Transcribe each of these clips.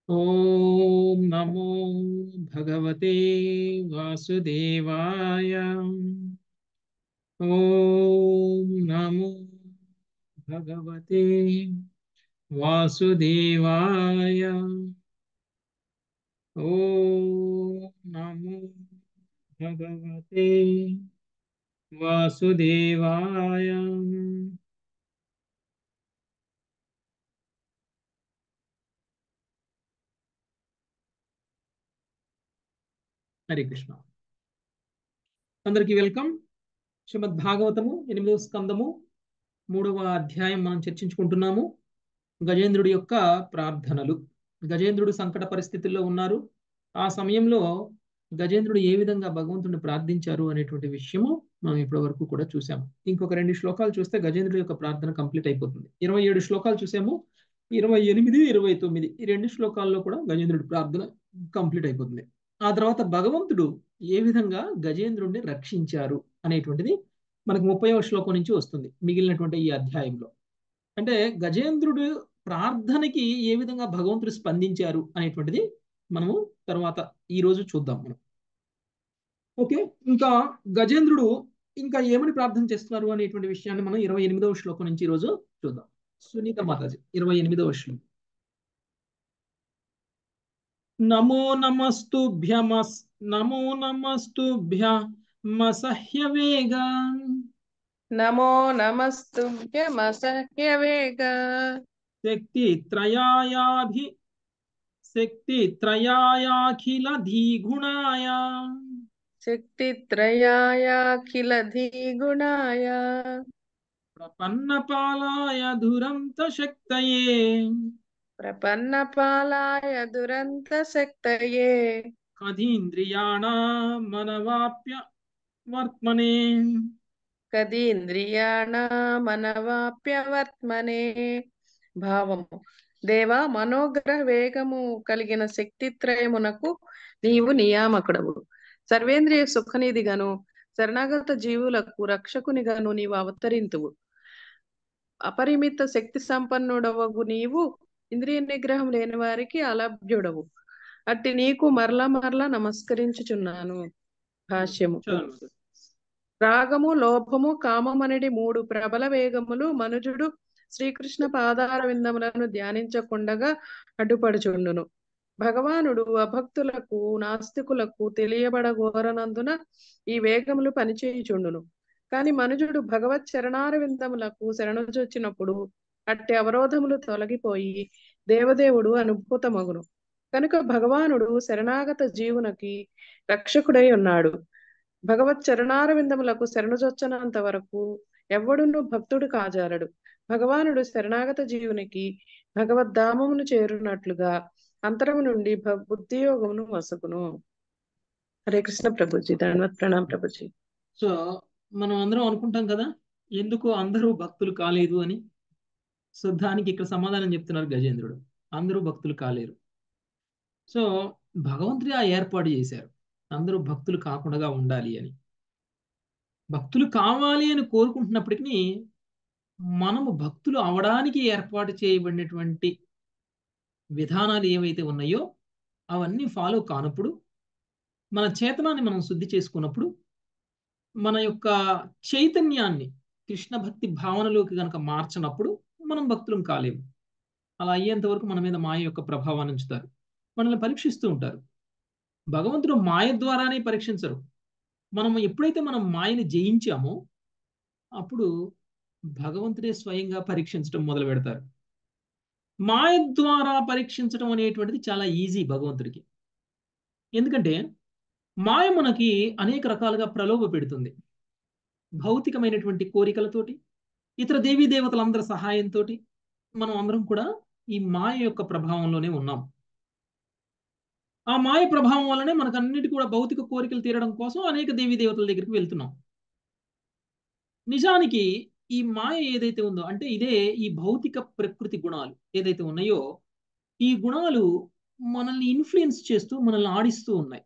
ఓం నమో భగవతే వాసుదేవాయ ఓం నమో భగవతే వాసుదేవాయ ఓం నమో భగవతే వాసుదేవాయ హరే కృష్ణ అందరికీ వెల్కమ్ శ్రీమద్ భాగవతము ఎనిమిదవ స్కందము మూడవ అధ్యాయం మనం చర్చించుకుంటున్నాము గజేంద్రుడి యొక్క ప్రార్థనలు గజేంద్రుడు సంకట పరిస్థితుల్లో ఉన్నారు ఆ సమయంలో గజేంద్రుడు ఏ విధంగా భగవంతుడిని ప్రార్థించారు అనేటువంటి విషయము మనం ఇప్పటి వరకు కూడా చూసాము ఇంకొక రెండు శ్లోకాలు చూస్తే గజేంద్రుడి యొక్క ప్రార్థన కంప్లీట్ అయిపోతుంది ఇరవై ఏడు శ్లోకాలు చూసాము ఇరవై ఎనిమిది ఇరవై తొమ్మిది ఈ రెండు శ్లోకాల్లో కూడా గజేంద్రుడి ప్రార్థన కంప్లీట్ అయిపోతుంది ఆ తర్వాత భగవంతుడు ఏ విధంగా గజేంద్రుడిని రక్షించారు అనేటువంటిది మనకు ముప్పైవ శ్లోకం నుంచి వస్తుంది మిగిలినటువంటి ఈ అధ్యాయంలో అంటే గజేంద్రుడు ప్రార్థనకి ఏ విధంగా భగవంతుడు స్పందించారు అనేటువంటిది మనము తర్వాత ఈ రోజు చూద్దాం మనం ఓకే ఇంకా గజేంద్రుడు ఇంకా ఏమని ప్రార్థన చేస్తున్నారు అనేటువంటి విషయాన్ని మనం ఇరవై ఎనిమిదవ శ్లోకం నుంచి ఈరోజు చూద్దాం సునీత మాతాజీ ఇరవై ఎనిమిదవ శ్లోకం నమో నమస్తుభ్యమస్ నమో నమస్తుభ్య మసహ్యవేగ నమో నమస్తుభ్యమసహ్యవేగ శక్తి త్రయాయాభి శక్తి త్రయాయాఖిల ధీగుణాయ శక్తిత్రయాయాఖిల ధీగుణాయ ప్రపన్నపాలాయ దురంత శక్తయే ప్రపన్నపాలాయ దురంత శక్తయే కధీంద్రియాణా మనవాప్య వర్త్మనే కదీంద్రియాణమనవాప్యవర్త్మనే భావము దేవా మనోగ్రహ వేగము కలిగిన శక్తిత్రయమునకు నీవు నియామకుడవు సర్వేంద్రియ సుఖనిధిగను శరణాగత జీవులకు రక్షకునిగాను నీవు అవతరింతువు అపరిమిత శక్తి సంపన్నుడవగు నీవు ఇంద్రియ నిగ్రహం లేని వారికి అలభ్యుడవు అట్టి నీకు మరలా మరలా నమస్కరించుచున్నాను భాష్యము రాగము లోభము కామమనడి మూడు ప్రబల వేగములు మనుజుడు శ్రీకృష్ణ పాదార విందములను ధ్యానించకుండగా అడ్డుపడుచుండును భగవానుడు అభక్తులకు నాస్తికులకు తెలియబడగోరనందున ఈ వేగములు పనిచేయుచుండును కాని మనుజుడు భగవత్ చరణార విందములకు శరణుచొచ్చినప్పుడు అట్టి అవరోధములు తొలగిపోయి దేవదేవుడు అనుభూతమగును కనుక భగవానుడు శరణాగత జీవునకి రక్షకుడై ఉన్నాడు భగవత్ చరణార విందములకు శరణుజొచ్చనంత వరకు ఎవ్వడును భక్తుడు కాజారడు భగవానుడు శరణాగత జీవునికి భగవద్ధామమును చేరునట్లుగా అంతరము నుండి బుద్ధియోగమును వసకును హరే కృష్ణ ప్రభుజీ ధన్వత్ ప్రణాం ప్రభుజీ సో మనం అందరం అనుకుంటాం కదా ఎందుకు అందరూ భక్తులు కాలేదు అని సో దానికి ఇక్కడ సమాధానం చెప్తున్నారు గజేంద్రుడు అందరూ భక్తులు కాలేరు సో భగవంతుడే ఆ ఏర్పాటు చేశారు అందరూ భక్తులు కాకుండా ఉండాలి అని భక్తులు కావాలి అని కోరుకుంటున్నప్పటికీ మనము భక్తులు అవడానికి ఏర్పాటు చేయబడినటువంటి విధానాలు ఏవైతే ఉన్నాయో అవన్నీ ఫాలో కానప్పుడు మన చేతనాన్ని మనం శుద్ధి చేసుకున్నప్పుడు మన యొక్క చైతన్యాన్ని కృష్ణ భక్తి భావనలోకి కనుక మార్చినప్పుడు మనం భక్తులం కాలేము అలా అయ్యేంత వరకు మన మీద మాయ యొక్క ప్రభావాన్ని ఉంచుతారు మనల్ని పరీక్షిస్తూ ఉంటారు భగవంతుడు మాయ ద్వారానే పరీక్షించరు మనం ఎప్పుడైతే మనం మాయని జయించామో అప్పుడు భగవంతుడే స్వయంగా పరీక్షించడం మొదలు పెడతారు మాయ ద్వారా పరీక్షించడం అనేటువంటిది చాలా ఈజీ భగవంతుడికి ఎందుకంటే మాయ మనకి అనేక రకాలుగా ప్రలోభ పెడుతుంది భౌతికమైనటువంటి కోరికలతోటి ఇతర దేవీ దేవతలందరి సహాయంతో మనం అందరం కూడా ఈ మాయ యొక్క ప్రభావంలోనే ఉన్నాం ఆ మాయ ప్రభావం వల్లనే మనకు అన్నిటి కూడా భౌతిక కోరికలు తీరడం కోసం అనేక దేవీ దేవతల దగ్గరికి వెళ్తున్నాం నిజానికి ఈ మాయ ఏదైతే ఉందో అంటే ఇదే ఈ భౌతిక ప్రకృతి గుణాలు ఏదైతే ఉన్నాయో ఈ గుణాలు మనల్ని ఇన్ఫ్లుయెన్స్ చేస్తూ మనల్ని ఆడిస్తూ ఉన్నాయి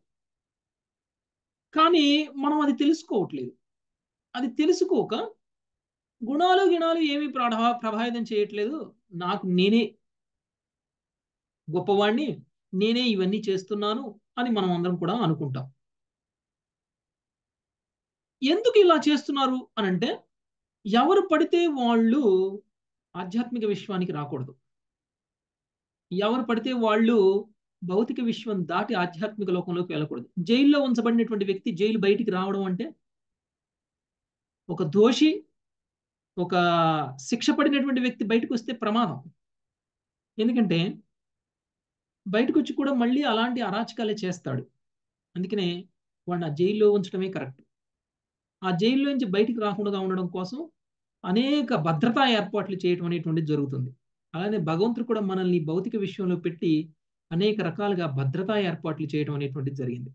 కానీ మనం అది తెలుసుకోవట్లేదు అది తెలుసుకోక గుణాలు గిణాలు ఏమీ ప్రభా ప్రభావితం చేయట్లేదు నాకు నేనే గొప్పవాడిని నేనే ఇవన్నీ చేస్తున్నాను అని మనం అందరం కూడా అనుకుంటాం ఎందుకు ఇలా చేస్తున్నారు అని అంటే ఎవరు పడితే వాళ్ళు ఆధ్యాత్మిక విశ్వానికి రాకూడదు ఎవరు పడితే వాళ్ళు భౌతిక విశ్వం దాటి ఆధ్యాత్మిక లోకంలోకి వెళ్ళకూడదు జైల్లో ఉంచబడినటువంటి వ్యక్తి జైలు బయటికి రావడం అంటే ఒక దోషి ఒక శిక్ష పడినటువంటి వ్యక్తి బయటకు వస్తే ప్రమాదం ఎందుకంటే బయటకు వచ్చి కూడా మళ్ళీ అలాంటి అరాచకాలే చేస్తాడు అందుకనే వాడిని ఆ జైల్లో ఉంచడమే కరెక్ట్ ఆ జైల్లో నుంచి బయటికి రాకుండా ఉండడం కోసం అనేక భద్రతా ఏర్పాట్లు చేయడం అనేటువంటిది జరుగుతుంది అలానే భగవంతుడు కూడా మనల్ని భౌతిక విషయంలో పెట్టి అనేక రకాలుగా భద్రతా ఏర్పాట్లు చేయడం అనేటువంటిది జరిగింది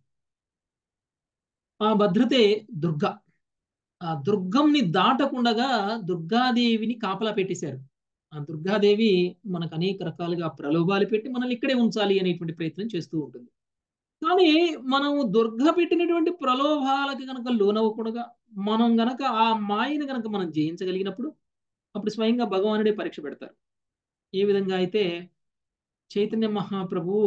ఆ భద్రతే దుర్గా ఆ దుర్గంని దాటకుండగా దుర్గాదేవిని కాపలా పెట్టేశారు ఆ దుర్గాదేవి మనకు అనేక రకాలుగా ప్రలోభాలు పెట్టి మనల్ని ఇక్కడే ఉంచాలి అనేటువంటి ప్రయత్నం చేస్తూ ఉంటుంది కానీ మనం దుర్గ పెట్టినటువంటి ప్రలోభాలకి కనుక లోనవ్వకుండా మనం గనక ఆ మాయని గనక మనం జయించగలిగినప్పుడు అప్పుడు స్వయంగా భగవానుడే పరీక్ష పెడతారు ఏ విధంగా అయితే చైతన్య మహాప్రభువు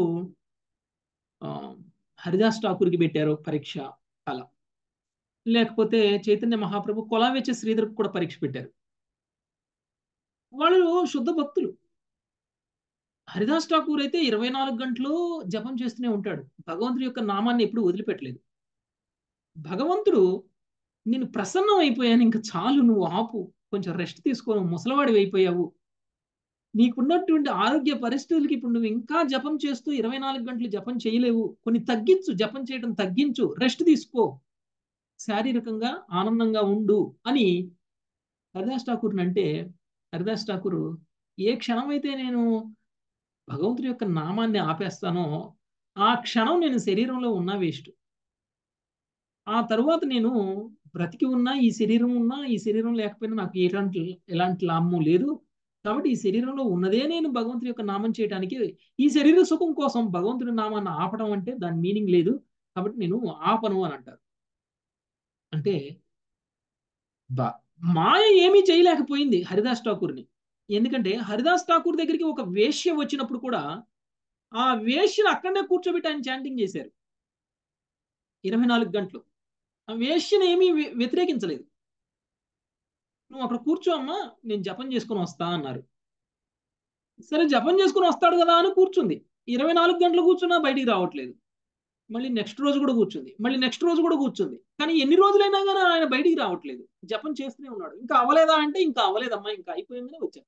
హరిదాస్ ఠాకూర్కి పెట్టారో పరీక్ష అలా లేకపోతే చైతన్య మహాప్రభు కొలావెచ్చ శ్రీధర్కి కూడా పరీక్ష పెట్టారు వాళ్ళు శుద్ధ భక్తులు హరిదాస్ ఠాకూర్ అయితే ఇరవై నాలుగు గంటలు జపం చేస్తూనే ఉంటాడు భగవంతుడి యొక్క నామాన్ని ఎప్పుడు వదిలిపెట్టలేదు భగవంతుడు నేను ప్రసన్నం అయిపోయాను ఇంకా చాలు నువ్వు ఆపు కొంచెం రెస్ట్ తీసుకో ముసలవాడి అయిపోయావు నీకున్నటువంటి ఆరోగ్య పరిస్థితులకి ఇప్పుడు నువ్వు ఇంకా జపం చేస్తూ ఇరవై నాలుగు గంటలు జపం చేయలేవు కొన్ని తగ్గించు జపం చేయడం తగ్గించు రెస్ట్ తీసుకో శారీరకంగా ఆనందంగా ఉండు అని హరిదాస్ ఠాకూర్ని అంటే హరిదాస్ ఠాకూర్ ఏ క్షణమైతే నేను భగవంతుడి యొక్క నామాన్ని ఆపేస్తానో ఆ క్షణం నేను శరీరంలో ఉన్నా వేస్ట్ ఆ తరువాత నేను బ్రతికి ఉన్నా ఈ శరీరం ఉన్నా ఈ శరీరం లేకపోయినా నాకు ఎలాంటి ఎలాంటి లాభము లేదు కాబట్టి ఈ శరీరంలో ఉన్నదే నేను భగవంతుడి యొక్క నామం చేయడానికి ఈ శరీర సుఖం కోసం భగవంతుడి నామాన్ని ఆపడం అంటే దాని మీనింగ్ లేదు కాబట్టి నేను ఆపను అని అంటారు అంటే మాయ ఏమీ చేయలేకపోయింది హరిదాస్ ఠాకూర్ని ఎందుకంటే హరిదాస్ ఠాకూర్ దగ్గరికి ఒక వేష్య వచ్చినప్పుడు కూడా ఆ వేష్యను అక్కడనే కూర్చోబెట్టి ఆయన చాంటింగ్ చేశారు ఇరవై నాలుగు గంటలు ఆ వేష్యను ఏమీ వ్యతిరేకించలేదు నువ్వు అక్కడ కూర్చో అమ్మా నేను జపం చేసుకుని వస్తా అన్నారు సరే జపం చేసుకుని వస్తాడు కదా అని కూర్చుంది ఇరవై నాలుగు గంటలు కూర్చున్నా బయటికి రావట్లేదు మళ్ళీ నెక్స్ట్ రోజు కూడా కూర్చుంది మళ్ళీ నెక్స్ట్ రోజు కూడా కూర్చుంది కానీ ఎన్ని రోజులైనా కానీ ఆయన బయటికి రావట్లేదు జపం చేస్తూనే ఉన్నాడు ఇంకా అవ్వలేదా అంటే ఇంకా అవ్వలేదమ్మా ఇంకా అయిపోయిందని వచ్చాను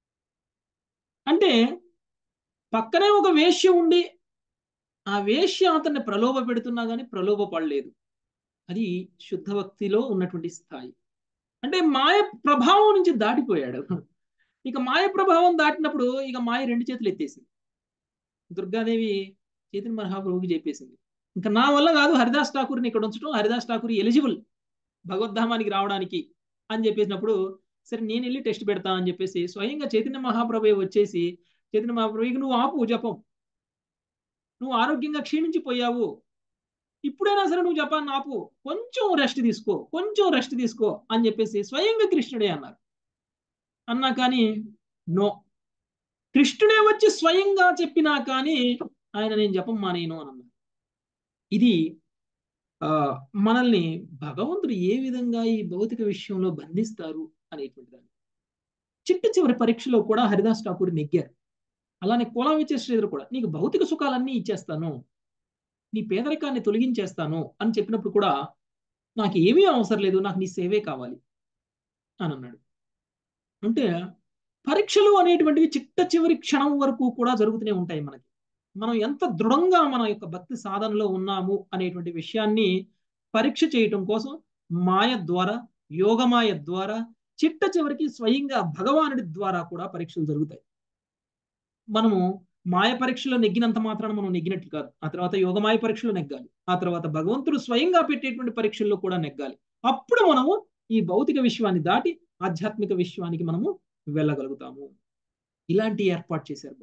అంటే పక్కనే ఒక వేష్య ఉండి ఆ వేష్య అతన్ని ప్రలోభ పెడుతున్నా కానీ ప్రలోభ పడలేదు అది శుద్ధ భక్తిలో ఉన్నటువంటి స్థాయి అంటే మాయ ప్రభావం నుంచి దాటిపోయాడు ఇక మాయ ప్రభావం దాటినప్పుడు ఇక మాయ రెండు చేతులు ఎత్తేసింది దుర్గాదేవి చైతన్య మహాప్రభుకి చెప్పేసింది ఇంకా నా వల్ల కాదు హరిదాస్ ఠాకూర్ని ఇక్కడ ఉంచడం హరిదాస్ ఠాకూర్ ఎలిజిబుల్ భగవద్ధామానికి రావడానికి అని చెప్పేసినప్పుడు సరే నేను వెళ్ళి టెస్ట్ పెడతా అని చెప్పేసి స్వయంగా చైతన్య మహాప్రభు వచ్చేసి చైతన్య మహాప్రభుకి నువ్వు ఆపు జపం నువ్వు ఆరోగ్యంగా క్షీణించిపోయావు ఇప్పుడైనా సరే నువ్వు జపాన్ని ఆపు కొంచెం రెస్ట్ తీసుకో కొంచెం రెస్ట్ తీసుకో అని చెప్పేసి స్వయంగా కృష్ణుడే అన్నారు అన్నా కానీ నో కృష్ణుడే వచ్చి స్వయంగా చెప్పినా కానీ ఆయన నేను జపం మానేను అని అన్నారు ఇది ఆ మనల్ని భగవంతుడు ఏ విధంగా ఈ భౌతిక విషయంలో బంధిస్తారు అనేటువంటి దాన్ని చిట్ట చివరి పరీక్షలో కూడా హరిదాస్ ఠాకూర్ నెగ్గారు అలానే కోలావిచ్చే శ్రీధర్ కూడా నీకు భౌతిక సుఖాలన్నీ ఇచ్చేస్తాను నీ పేదరికాన్ని తొలగించేస్తాను అని చెప్పినప్పుడు కూడా నాకు ఏమీ అవసరం లేదు నాకు నీ సేవే కావాలి అని అన్నాడు అంటే పరీక్షలు అనేటువంటివి చిట్ట చివరి క్షణం వరకు కూడా జరుగుతూనే ఉంటాయి మనకి మనం ఎంత దృఢంగా మన యొక్క భక్తి సాధనలో ఉన్నాము అనేటువంటి విషయాన్ని పరీక్ష చేయటం కోసం మాయ ద్వారా యోగమాయ ద్వారా చిట్ట చివరికి స్వయంగా భగవానుడి ద్వారా కూడా పరీక్షలు జరుగుతాయి మనము మాయ పరీక్షలో నెగ్గినంత మాత్రాన మనం నెగ్గినట్లు కాదు ఆ తర్వాత యోగమాయ పరీక్షలో నెగ్గాలి ఆ తర్వాత భగవంతుడు స్వయంగా పెట్టేటువంటి పరీక్షల్లో కూడా నెగ్గాలి అప్పుడు మనము ఈ భౌతిక విశ్వాన్ని దాటి ఆధ్యాత్మిక విశ్వానికి మనము వెళ్ళగలుగుతాము ఇలాంటి ఏర్పాటు చేశారు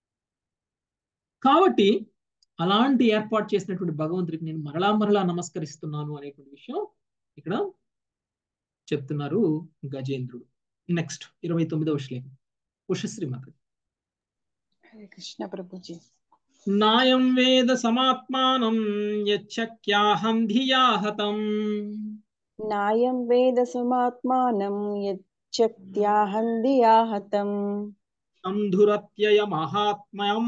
కాబట్టి అలాంటి ఏర్పాటు చేసినటువంటి భగవంతుడికి నేను మరలా మరలా నమస్కరిస్తున్నాను అనేటువంటి విషయం ఇక్కడ చెప్తున్నారు గజేంద్రుడు నెక్స్ట్ ఇరవై తొమ్మిదవ శ్లోకం ఉషశ్రీ మాత హరే కృష్ణ ప్రభుజీ నాయం వేద సమాత్మానం యచ్చక్యాహం ధియా హతం నాయం వేద సమాత్మానం యచ్చక్త్యాహందియాహతం అంధురత్యయ మహాత్మ్యం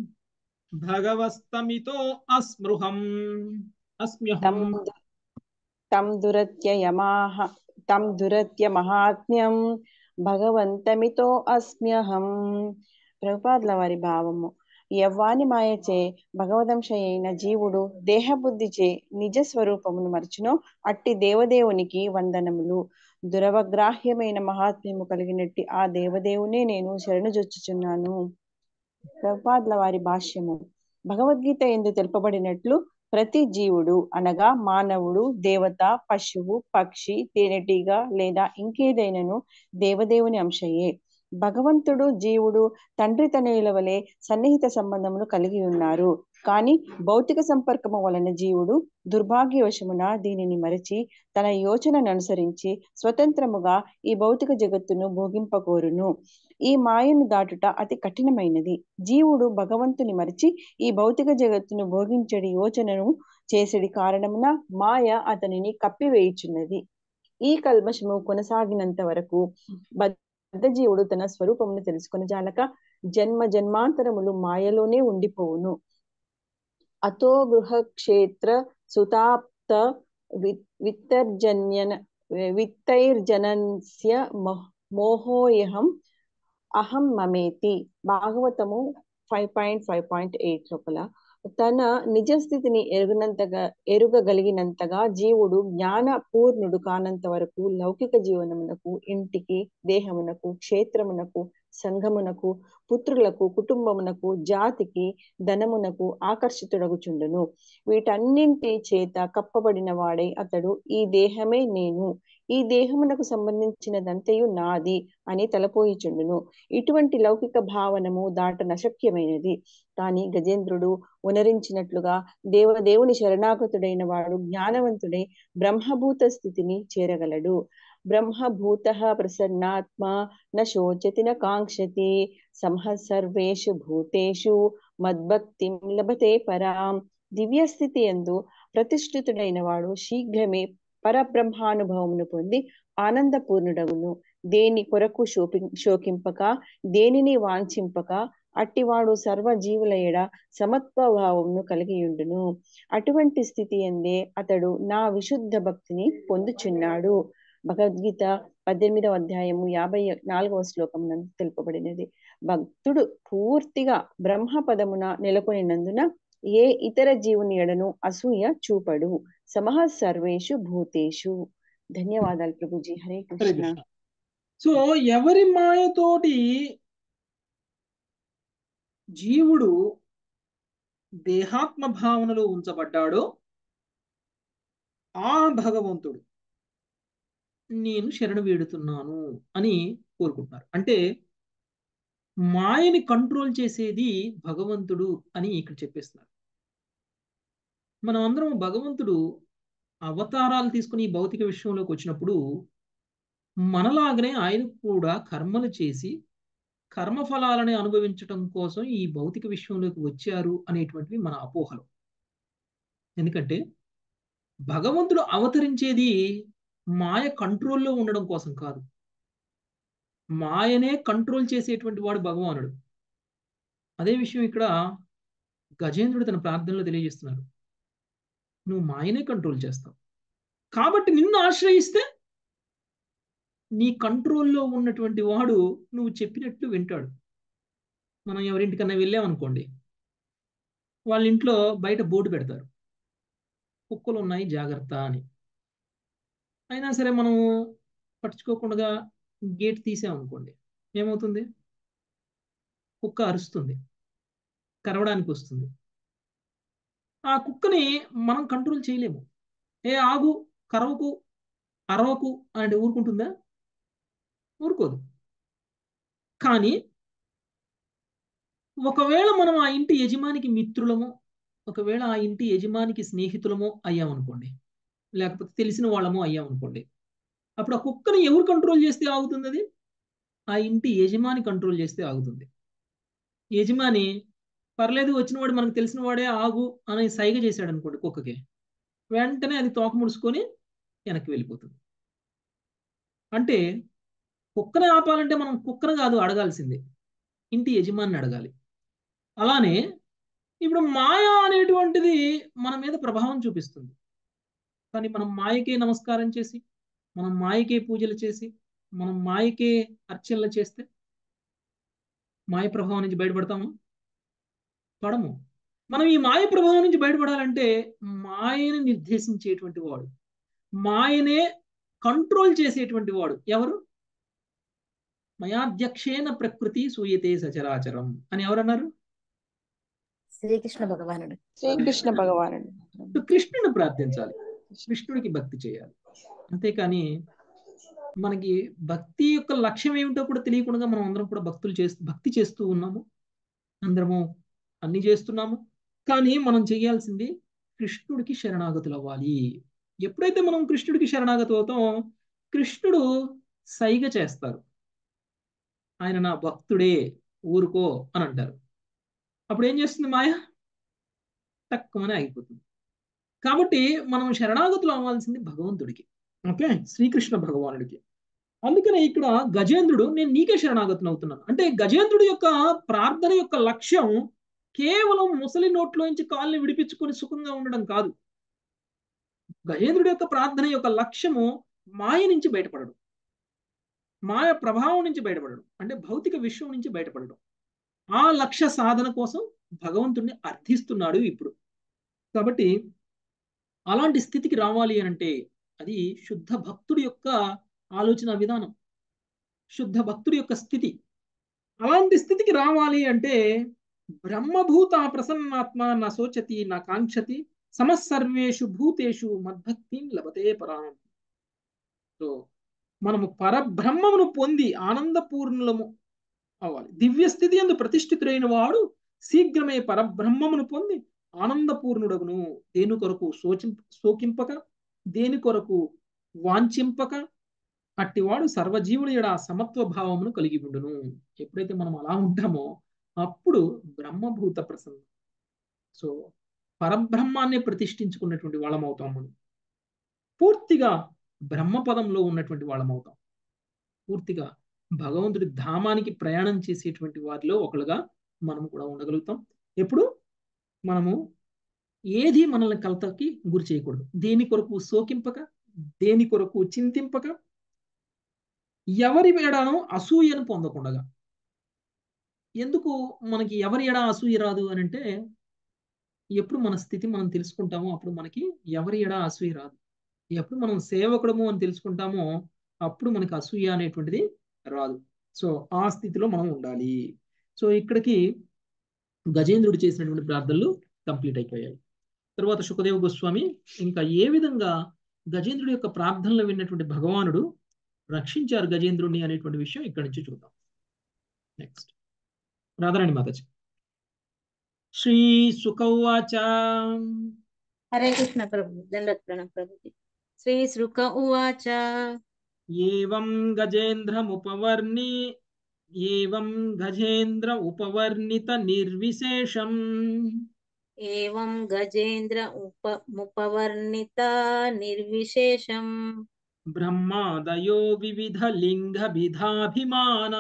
భగవస్తమితో అస్మృహం అస్మ్యహం తం దు- తం దురత్యయమాహ తం దురత్య మహాత్మ్యం భగవంతమితో అస్మ్యహం ప్రభుపాదుల వారి భావము యవ్వాని మాయచే భగవదంశ అయిన జీవుడు దేహబుద్ధిచే నిజ స్వరూపమును మరచునో అట్టి దేవదేవునికి వందనములు దురవగ్రాహ్యమైన మహాత్మ్యము కలిగినట్టి ఆ దేవదేవునే నేను శరణుజొచ్చుచున్నాను ప్రభుపాదుల వారి భాష్యము భగవద్గీత ఎందు తెలుపబడినట్లు ప్రతి జీవుడు అనగా మానవుడు దేవత పశువు పక్షి తేనెటీగ లేదా ఇంకేదైనను దేవదేవుని అంశయే భగవంతుడు జీవుడు తండ్రి తనయుల వలె సన్నిహిత సంబంధమును కలిగి ఉన్నారు కానీ భౌతిక సంపర్కము వలన జీవుడు దుర్భాగ్యవశమున దీనిని మరచి తన యోచనను అనుసరించి స్వతంత్రముగా ఈ భౌతిక జగత్తును భోగింపకోరును ఈ మాయను దాటుట అతి కఠినమైనది జీవుడు భగవంతుని మరిచి ఈ భౌతిక జగత్తును భోగించడి యోచనను చేసడి కారణమున మాయ అతనిని కప్పివేయుచున్నది ఈ కల్మషము కొనసాగినంత వరకు బద్ధజీవుడు తన స్వరూపమును తెలుసుకుని జాలక జన్మ జన్మాంతరములు మాయలోనే ఉండిపోవును అతో గృహ క్షేత్ర సుతాప్త వి- విత్తర్జన్యన విత్తైర్జనస్య మోహ- మోహోయహం అహం మమేతి భాగవతము five point five point eight లోపల తన నిజ స్థితిని ఎరుగనంతగా ఎరుగగలిగినంతగా జీవుడు జ్ఞాన పూర్ణుడు కానంత వరకు లౌకిక జీవనమునకు ఇంటికి దేహమునకు క్షేత్రమునకు సంఘమునకు పుత్రులకు కుటుంబమునకు జాతికి ధనమునకు ఆకర్షితుడగుచుండును వీటన్నింటి చేత కప్పబడిన వాడై అతడు ఈ దేహమే నేను ఈ దేహమునకు సంబంధించినదంతయు నాది అని తలపోయిచుండును ఇటువంటి లౌకిక భావనము దాట నశక్యమైనది కాని గజేంద్రుడు ఉనరించినట్లుగా దేవదేవుని శరణాగతుడైన వాడు జ్ఞానవంతుడై బ్రహ్మభూత స్థితిని చేరగలడు బ్రహ్మభూత ప్రసన్నాత్మ న శోచతి న కాంక్షతి సంహ సర్వేషు భూతేషు మద్భక్తిం లభతే పరాం దివ్య స్థితి ఎందు ప్రతిష్ఠితుడైన వాడు శీఘ్రమే పరబ్రహ్మానుభవమును పొంది ఆనందపూర్ణుడగును దేని కొరకు శోపి శోకింపక దేనిని వాంఛింపక అట్టివాడు సర్వ జీవుల ఎడ సమత్వభావమును కలిగి ఉండును అటువంటి స్థితి ఎందే అతడు నా విశుద్ధ భక్తిని పొందుచున్నాడు భగవద్గీత పద్దెనిమిదవ అధ్యాయము యాభై నాలుగవ శ్లోకం నందు తెలుపబడినది భక్తుడు పూర్తిగా బ్రహ్మ పదమున నెలకొనినందున ఏ ఇతర జీవుని ఎడను అసూయ చూపడు సమహ సర్వేషు భూతేషు ధన్యవాదాలు ప్రభుజీ హరే హరే కృష్ణ కృష్ణ సో ఎవరి మాయతోటి జీవుడు దేహాత్మ భావనలో ఉంచబడ్డాడో ఆ భగవంతుడు నేను శరణు వేడుతున్నాను అని కోరుకుంటున్నారు అంటే మాయని కంట్రోల్ చేసేది భగవంతుడు అని ఇక్కడ చెప్పేస్తున్నారు మనం అందరం భగవంతుడు అవతారాలు తీసుకుని ఈ భౌతిక విషయంలోకి వచ్చినప్పుడు మనలాగనే ఆయన కూడా కర్మలు చేసి కర్మఫలాలని అనుభవించటం కోసం ఈ భౌతిక విశ్వంలోకి వచ్చారు అనేటువంటివి మన అపోహలు ఎందుకంటే భగవంతుడు అవతరించేది మాయ కంట్రోల్లో ఉండడం కోసం కాదు మాయనే కంట్రోల్ చేసేటువంటి వాడు భగవానుడు అదే విషయం ఇక్కడ గజేంద్రుడు తన ప్రార్థనలో తెలియజేస్తున్నారు నువ్వు మాయనే కంట్రోల్ చేస్తావు కాబట్టి నిన్ను ఆశ్రయిస్తే నీ కంట్రోల్లో ఉన్నటువంటి వాడు నువ్వు చెప్పినట్లు వింటాడు మనం ఎవరింటికన్నా వెళ్ళామనుకోండి వాళ్ళ ఇంట్లో బయట బోర్డు పెడతారు కుక్కలు ఉన్నాయి జాగ్రత్త అని అయినా సరే మనం పట్టించుకోకుండా గేట్ తీసామనుకోండి ఏమవుతుంది కుక్క అరుస్తుంది కరవడానికి వస్తుంది ఆ కుక్కని మనం కంట్రోల్ చేయలేము ఏ ఆగు కరవకు అరవకు అంటే ఊరుకుంటుందా ఊరుకోదు కానీ ఒకవేళ మనం ఆ ఇంటి యజమానికి మిత్రులమో ఒకవేళ ఆ ఇంటి యజమానికి స్నేహితులమో అయ్యామనుకోండి లేకపోతే తెలిసిన వాళ్ళమో అయ్యామనుకోండి అప్పుడు ఆ కుక్కని ఎవరు కంట్రోల్ చేస్తే ఆగుతుంది అది ఆ ఇంటి యజమాని కంట్రోల్ చేస్తే ఆగుతుంది యజమాని పర్లేదు వచ్చిన వాడు మనకు తెలిసిన వాడే ఆగు అని సైగ చేశాడు అనుకోండి కుక్కకి వెంటనే అది తోక ముడుచుకొని వెనక్కి వెళ్ళిపోతుంది అంటే కుక్కని ఆపాలంటే మనం కుక్కను కాదు అడగాల్సిందే ఇంటి యజమాని అడగాలి అలానే ఇప్పుడు మాయ అనేటువంటిది మన మీద ప్రభావం చూపిస్తుంది కానీ మనం మాయకే నమస్కారం చేసి మనం మాయకే పూజలు చేసి మనం మాయకే అర్చనలు చేస్తే మాయ ప్రభావం నుంచి బయటపడతాము పడము మనం ఈ మాయ ప్రభావం నుంచి బయటపడాలంటే మాయని నిర్దేశించేటువంటి వాడు మాయనే కంట్రోల్ చేసేటువంటి వాడు ఎవరు మయాధ్యక్షేన ప్రకృతి సూయతే సచరాచరం అని ఎవరన్నారు శ్రీకృష్ణ భగవానుడు శ్రీకృష్ణ భగవానుడు సో కృష్ణుని ప్రార్థించాలి కృష్ణుడికి భక్తి చేయాలి అంతేకాని మనకి భక్తి యొక్క లక్ష్యం ఏమిటో కూడా తెలియకుండా మనం అందరం కూడా భక్తులు చేస్తూ భక్తి చేస్తూ ఉన్నాము అందరము అన్ని చేస్తున్నాము కానీ మనం చేయాల్సింది కృష్ణుడికి శరణాగతులు అవ్వాలి ఎప్పుడైతే మనం కృష్ణుడికి శరణాగతి అవుతామో కృష్ణుడు సైగ చేస్తారు ఆయన నా భక్తుడే ఊరుకో అని అంటారు అప్పుడు ఏం చేస్తుంది మాయ తక్కువనే ఆగిపోతుంది కాబట్టి మనం శరణాగతులు అవ్వాల్సింది భగవంతుడికి ఓకే శ్రీకృష్ణ భగవానుడికి అందుకనే ఇక్కడ గజేంద్రుడు నేను నీకే శరణాగతులు అవుతున్నాను అంటే గజేంద్రుడి యొక్క ప్రార్థన యొక్క లక్ష్యం కేవలం ముసలి నోట్లోంచి కాళ్ళని విడిపించుకొని సుఖంగా ఉండడం కాదు గజేంద్రుడి యొక్క ప్రార్థన యొక్క లక్ష్యము మాయ నుంచి బయటపడడం మాయ ప్రభావం నుంచి బయటపడడం అంటే భౌతిక విశ్వం నుంచి బయటపడడం ఆ లక్ష్య సాధన కోసం భగవంతుడిని అర్థిస్తున్నాడు ఇప్పుడు కాబట్టి అలాంటి స్థితికి రావాలి అంటే అది శుద్ధ భక్తుడి యొక్క ఆలోచన విధానం శుద్ధ భక్తుడి యొక్క స్థితి అలాంటి స్థితికి రావాలి అంటే బ్రహ్మభూత ప్రసన్నాత్మ నా శోచతి నా కాంక్షతి సమస్సర్వేషు భూతేషు మద్భక్తి లభతే పరాం సో మనము పరబ్రహ్మమును పొంది ఆనందపూర్ణులము అవ్వాలి దివ్య స్థితి ఎందు ప్రతిష్ఠితుడైన వాడు శీఘ్రమే పరబ్రహ్మమును పొంది ఆనందపూర్ణుడగును దేని కొరకు శోచి శోకింపక దేని కొరకు వాంఛింపక అట్టివాడు సర్వజీవుల ఎడ సమత్వ భావమును కలిగి ఉండును ఎప్పుడైతే మనం అలా ఉంటామో అప్పుడు బ్రహ్మభూత ప్రసన్న సో పరబ్రహ్మాన్ని ప్రతిష్ఠించుకున్నటువంటి వాళ్ళం అవుతాం మనం పూర్తిగా బ్రహ్మపదంలో ఉన్నటువంటి వాళ్ళం అవుతాం పూర్తిగా భగవంతుడి ధామానికి ప్రయాణం చేసేటువంటి వారిలో ఒకళ్ళుగా మనం కూడా ఉండగలుగుతాం ఎప్పుడు మనము ఏది మనల్ని కలతకి గురి చేయకూడదు దేని కొరకు శోకింపక దేని కొరకు చింతింపక ఎవరి ఎడానో అసూయను పొందకుండగా ఎందుకు మనకి ఎవరి ఎడ అసూయ రాదు అని అంటే ఎప్పుడు మన స్థితి మనం తెలుసుకుంటామో అప్పుడు మనకి ఎవరి ఎడ అసూయ రాదు ఎప్పుడు మనం సేవకుడము అని తెలుసుకుంటామో అప్పుడు మనకి అసూయ అనేటువంటిది రాదు సో ఆ స్థితిలో మనం ఉండాలి సో ఇక్కడికి గజేంద్రుడు చేసినటువంటి ప్రార్థనలు కంప్లీట్ అయిపోయాయి తర్వాత సుఖదేవ గోస్వామి ఇంకా ఏ విధంగా గజేంద్రుడి యొక్క ప్రార్థనలు విన్నటువంటి భగవానుడు రక్షించారు గజేంద్రుడిని అనేటువంటి విషయం ఇక్కడి నుంచి చూద్దాం నెక్స్ట్ రాధారాణి మాతాజీ శ్రీ సుఖవాచ హరే కృష్ణ ప్రభు దండత్ ప్రణం ప్రభుజీ శ్రీ శృక ఉవాచ ఏవం గజేంద్రముపవర్ణి ఏవం గజేంద్ర ఉపవర్ణిత నిర్విశేషం ఏవం గజేంద్ర ఉప ముపవర్ణిత నిర్విశేషం బ్రహ్మాదయో వివిధ లింగ విధాభిమాన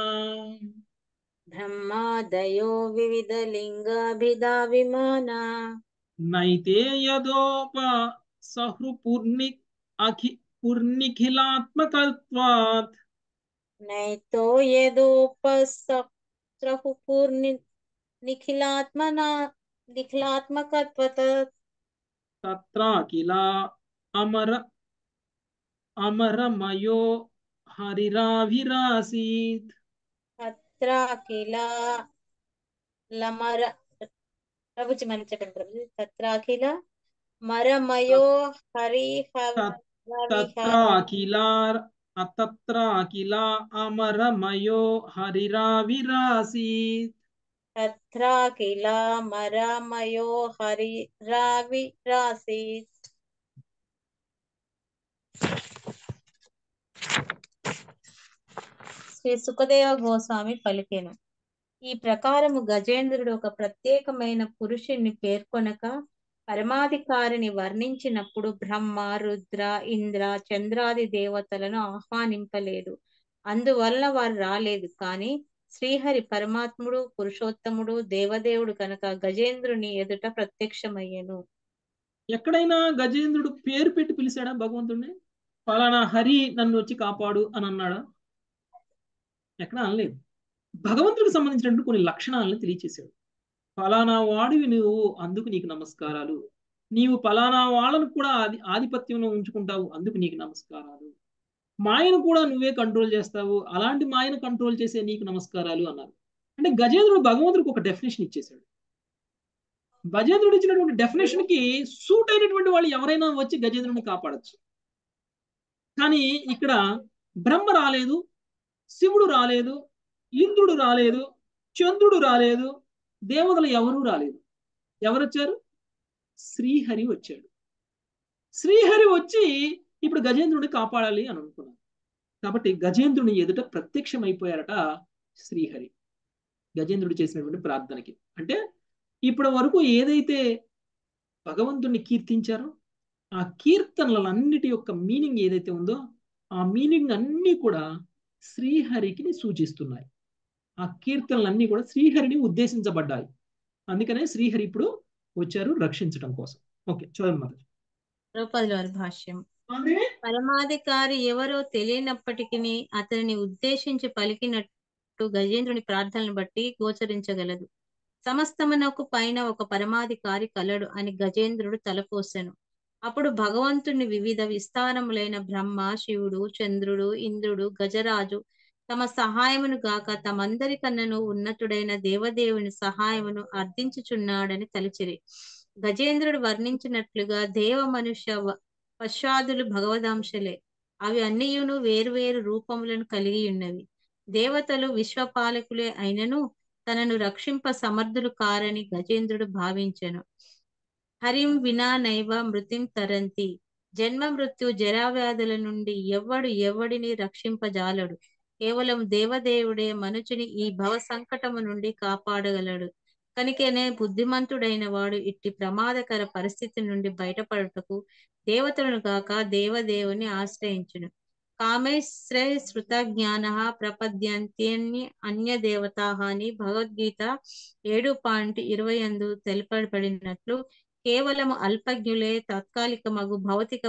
బ్రహ్మాదయో వివిధ లింగాభిధా విమాన నైతే యదోప సహృపూర్ణి అఖి పూర్ణిఖిలాత్మకత్వాత్ నైతో యదోపూర్ణి నిఖిలాత్మనా నిఖిలాత్మకత్వత తత్రాకిల అమర అమరమయో హరిరాభిరాసీత్ అత్ర కిల లమర ప్రభుజీ మరి చెప్పండి ప్రభుజీ తత్రాఖిల మరమయో హరి తత్రాకిల అతత్రాకిల అమరమయో హరిరావిరాసీత్ తత్రాఖిల మరమయో హరి రావి రాసి శ్రీ సుఖదేవ గోస్వామి పలికెను ఈ ప్రకారము గజేంద్రుడు ఒక ప్రత్యేకమైన పురుషుణ్ణి పేర్కొనక పరమాధికారిని వర్ణించినప్పుడు బ్రహ్మ రుద్ర ఇంద్ర చంద్రాది దేవతలను ఆహ్వానింపలేదు అందువలన వారు రాలేదు కానీ శ్రీహరి పరమాత్ముడు పురుషోత్తముడు దేవదేవుడు కనుక గజేంద్రుని ఎదుట ప్రత్యక్షమయ్యను ఎక్కడైనా గజేంద్రుడు పేరు పెట్టి పిలిచాడా భగవంతుడిని ఫలానా హరి నన్ను వచ్చి కాపాడు అని అన్నాడా ఎక్కడ అనలేదు భగవంతుడికి సంబంధించినటువంటి కొన్ని లక్షణాలను తెలియచేశాడు ఫలానా వాడివి నువ్వు అందుకు నీకు నమస్కారాలు నీవు ఫలానా వాళ్ళను కూడా ఆది ఆధిపత్యంలో ఉంచుకుంటావు అందుకు నీకు నమస్కారాలు మాయను కూడా నువ్వే కంట్రోల్ చేస్తావు అలాంటి మాయను కంట్రోల్ చేసే నీకు నమస్కారాలు అన్నారు అంటే గజేంద్రుడు భగవంతుడికి ఒక డెఫినేషన్ ఇచ్చేశాడు గజేంద్రుడు ఇచ్చినటువంటి డెఫినేషన్ కి సూట్ అయినటువంటి వాళ్ళు ఎవరైనా వచ్చి గజేంద్రుడిని కాపాడచ్చు కానీ ఇక్కడ బ్రహ్మ రాలేదు శివుడు రాలేదు ఇంద్రుడు రాలేదు చంద్రుడు రాలేదు దేవతలు ఎవరూ రాలేదు ఎవరు వచ్చారు శ్రీహరి వచ్చాడు శ్రీహరి వచ్చి ఇప్పుడు గజేంద్రుడిని కాపాడాలి అని అనుకున్నారు కాబట్టి గజేంద్రుని ఎదుట ప్రత్యక్షమైపోయారట శ్రీహరి గజేంద్రుడు చేసినటువంటి ప్రార్థనకి అంటే ఇప్పటి వరకు ఏదైతే భగవంతుణ్ణి కీర్తించారో ఆ కీర్తనలన్నిటి యొక్క మీనింగ్ ఏదైతే ఉందో ఆ మీనింగ్ అన్నీ కూడా శ్రీహరికి సూచిస్తున్నాయి ఆ కీర్తనలన్నీ కూడా శ్రీహరిని ఉద్దేశించబడ్డాయి అందుకనే శ్రీహరి ఇప్పుడు వచ్చారు రక్షించడం కోసం ఓకే చదవండి మాత ద్రౌపది వారి భాష్యం పరమాధికారి ఎవరో తెలియనప్పటికీ అతనిని ఉద్దేశించి పలికినట్టు గజేంద్రుని ప్రార్థనను బట్టి గోచరించగలదు సమస్తమునకు పైన ఒక పరమాధికారి కలడు అని గజేంద్రుడు తలపోసెను అప్పుడు భగవంతుని వివిధ విస్తారములైన బ్రహ్మ శివుడు చంద్రుడు ఇంద్రుడు గజరాజు తమ సహాయమును గాక తమందరికన్నను ఉన్నతుడైన దేవదేవుని సహాయమును అర్థించుచున్నాడని తలిచిరి గజేంద్రుడు వర్ణించినట్లుగా దేవ మనుష్య పశ్చాదులు భగవదాంశలే అవి అన్నియును వేరువేరు రూపములను కలిగి ఉన్నవి దేవతలు విశ్వపాలకులే అయినను తనను రక్షింప సమర్థులు కారని గజేంద్రుడు భావించెను హరిం వినా నైవ మృతిం తరంతి జన్మ మృత్యు జరావ్యాధుల నుండి ఎవ్వడు ఎవ్వడిని రక్షింపజాలడు కేవలం దేవదేవుడే మనుచుని ఈ భవ సంకటము నుండి కాపాడగలడు కనుకనే బుద్ధిమంతుడైన వాడు ఇట్టి ప్రమాదకర పరిస్థితి నుండి బయటపడుటకు దేవతలను కాక దేవదేవుని ఆశ్రయించును కామేశ్రయ శృత జ్ఞాన ప్రపద్యంత్యన్ని అన్య దేవతాహాని భగవద్గీత ఏడు పాయింట్ ఇరవై అందు తెలుపబడినట్లు కేవలము అల్పజ్ఞులే తాత్కాలికమగు భౌతిక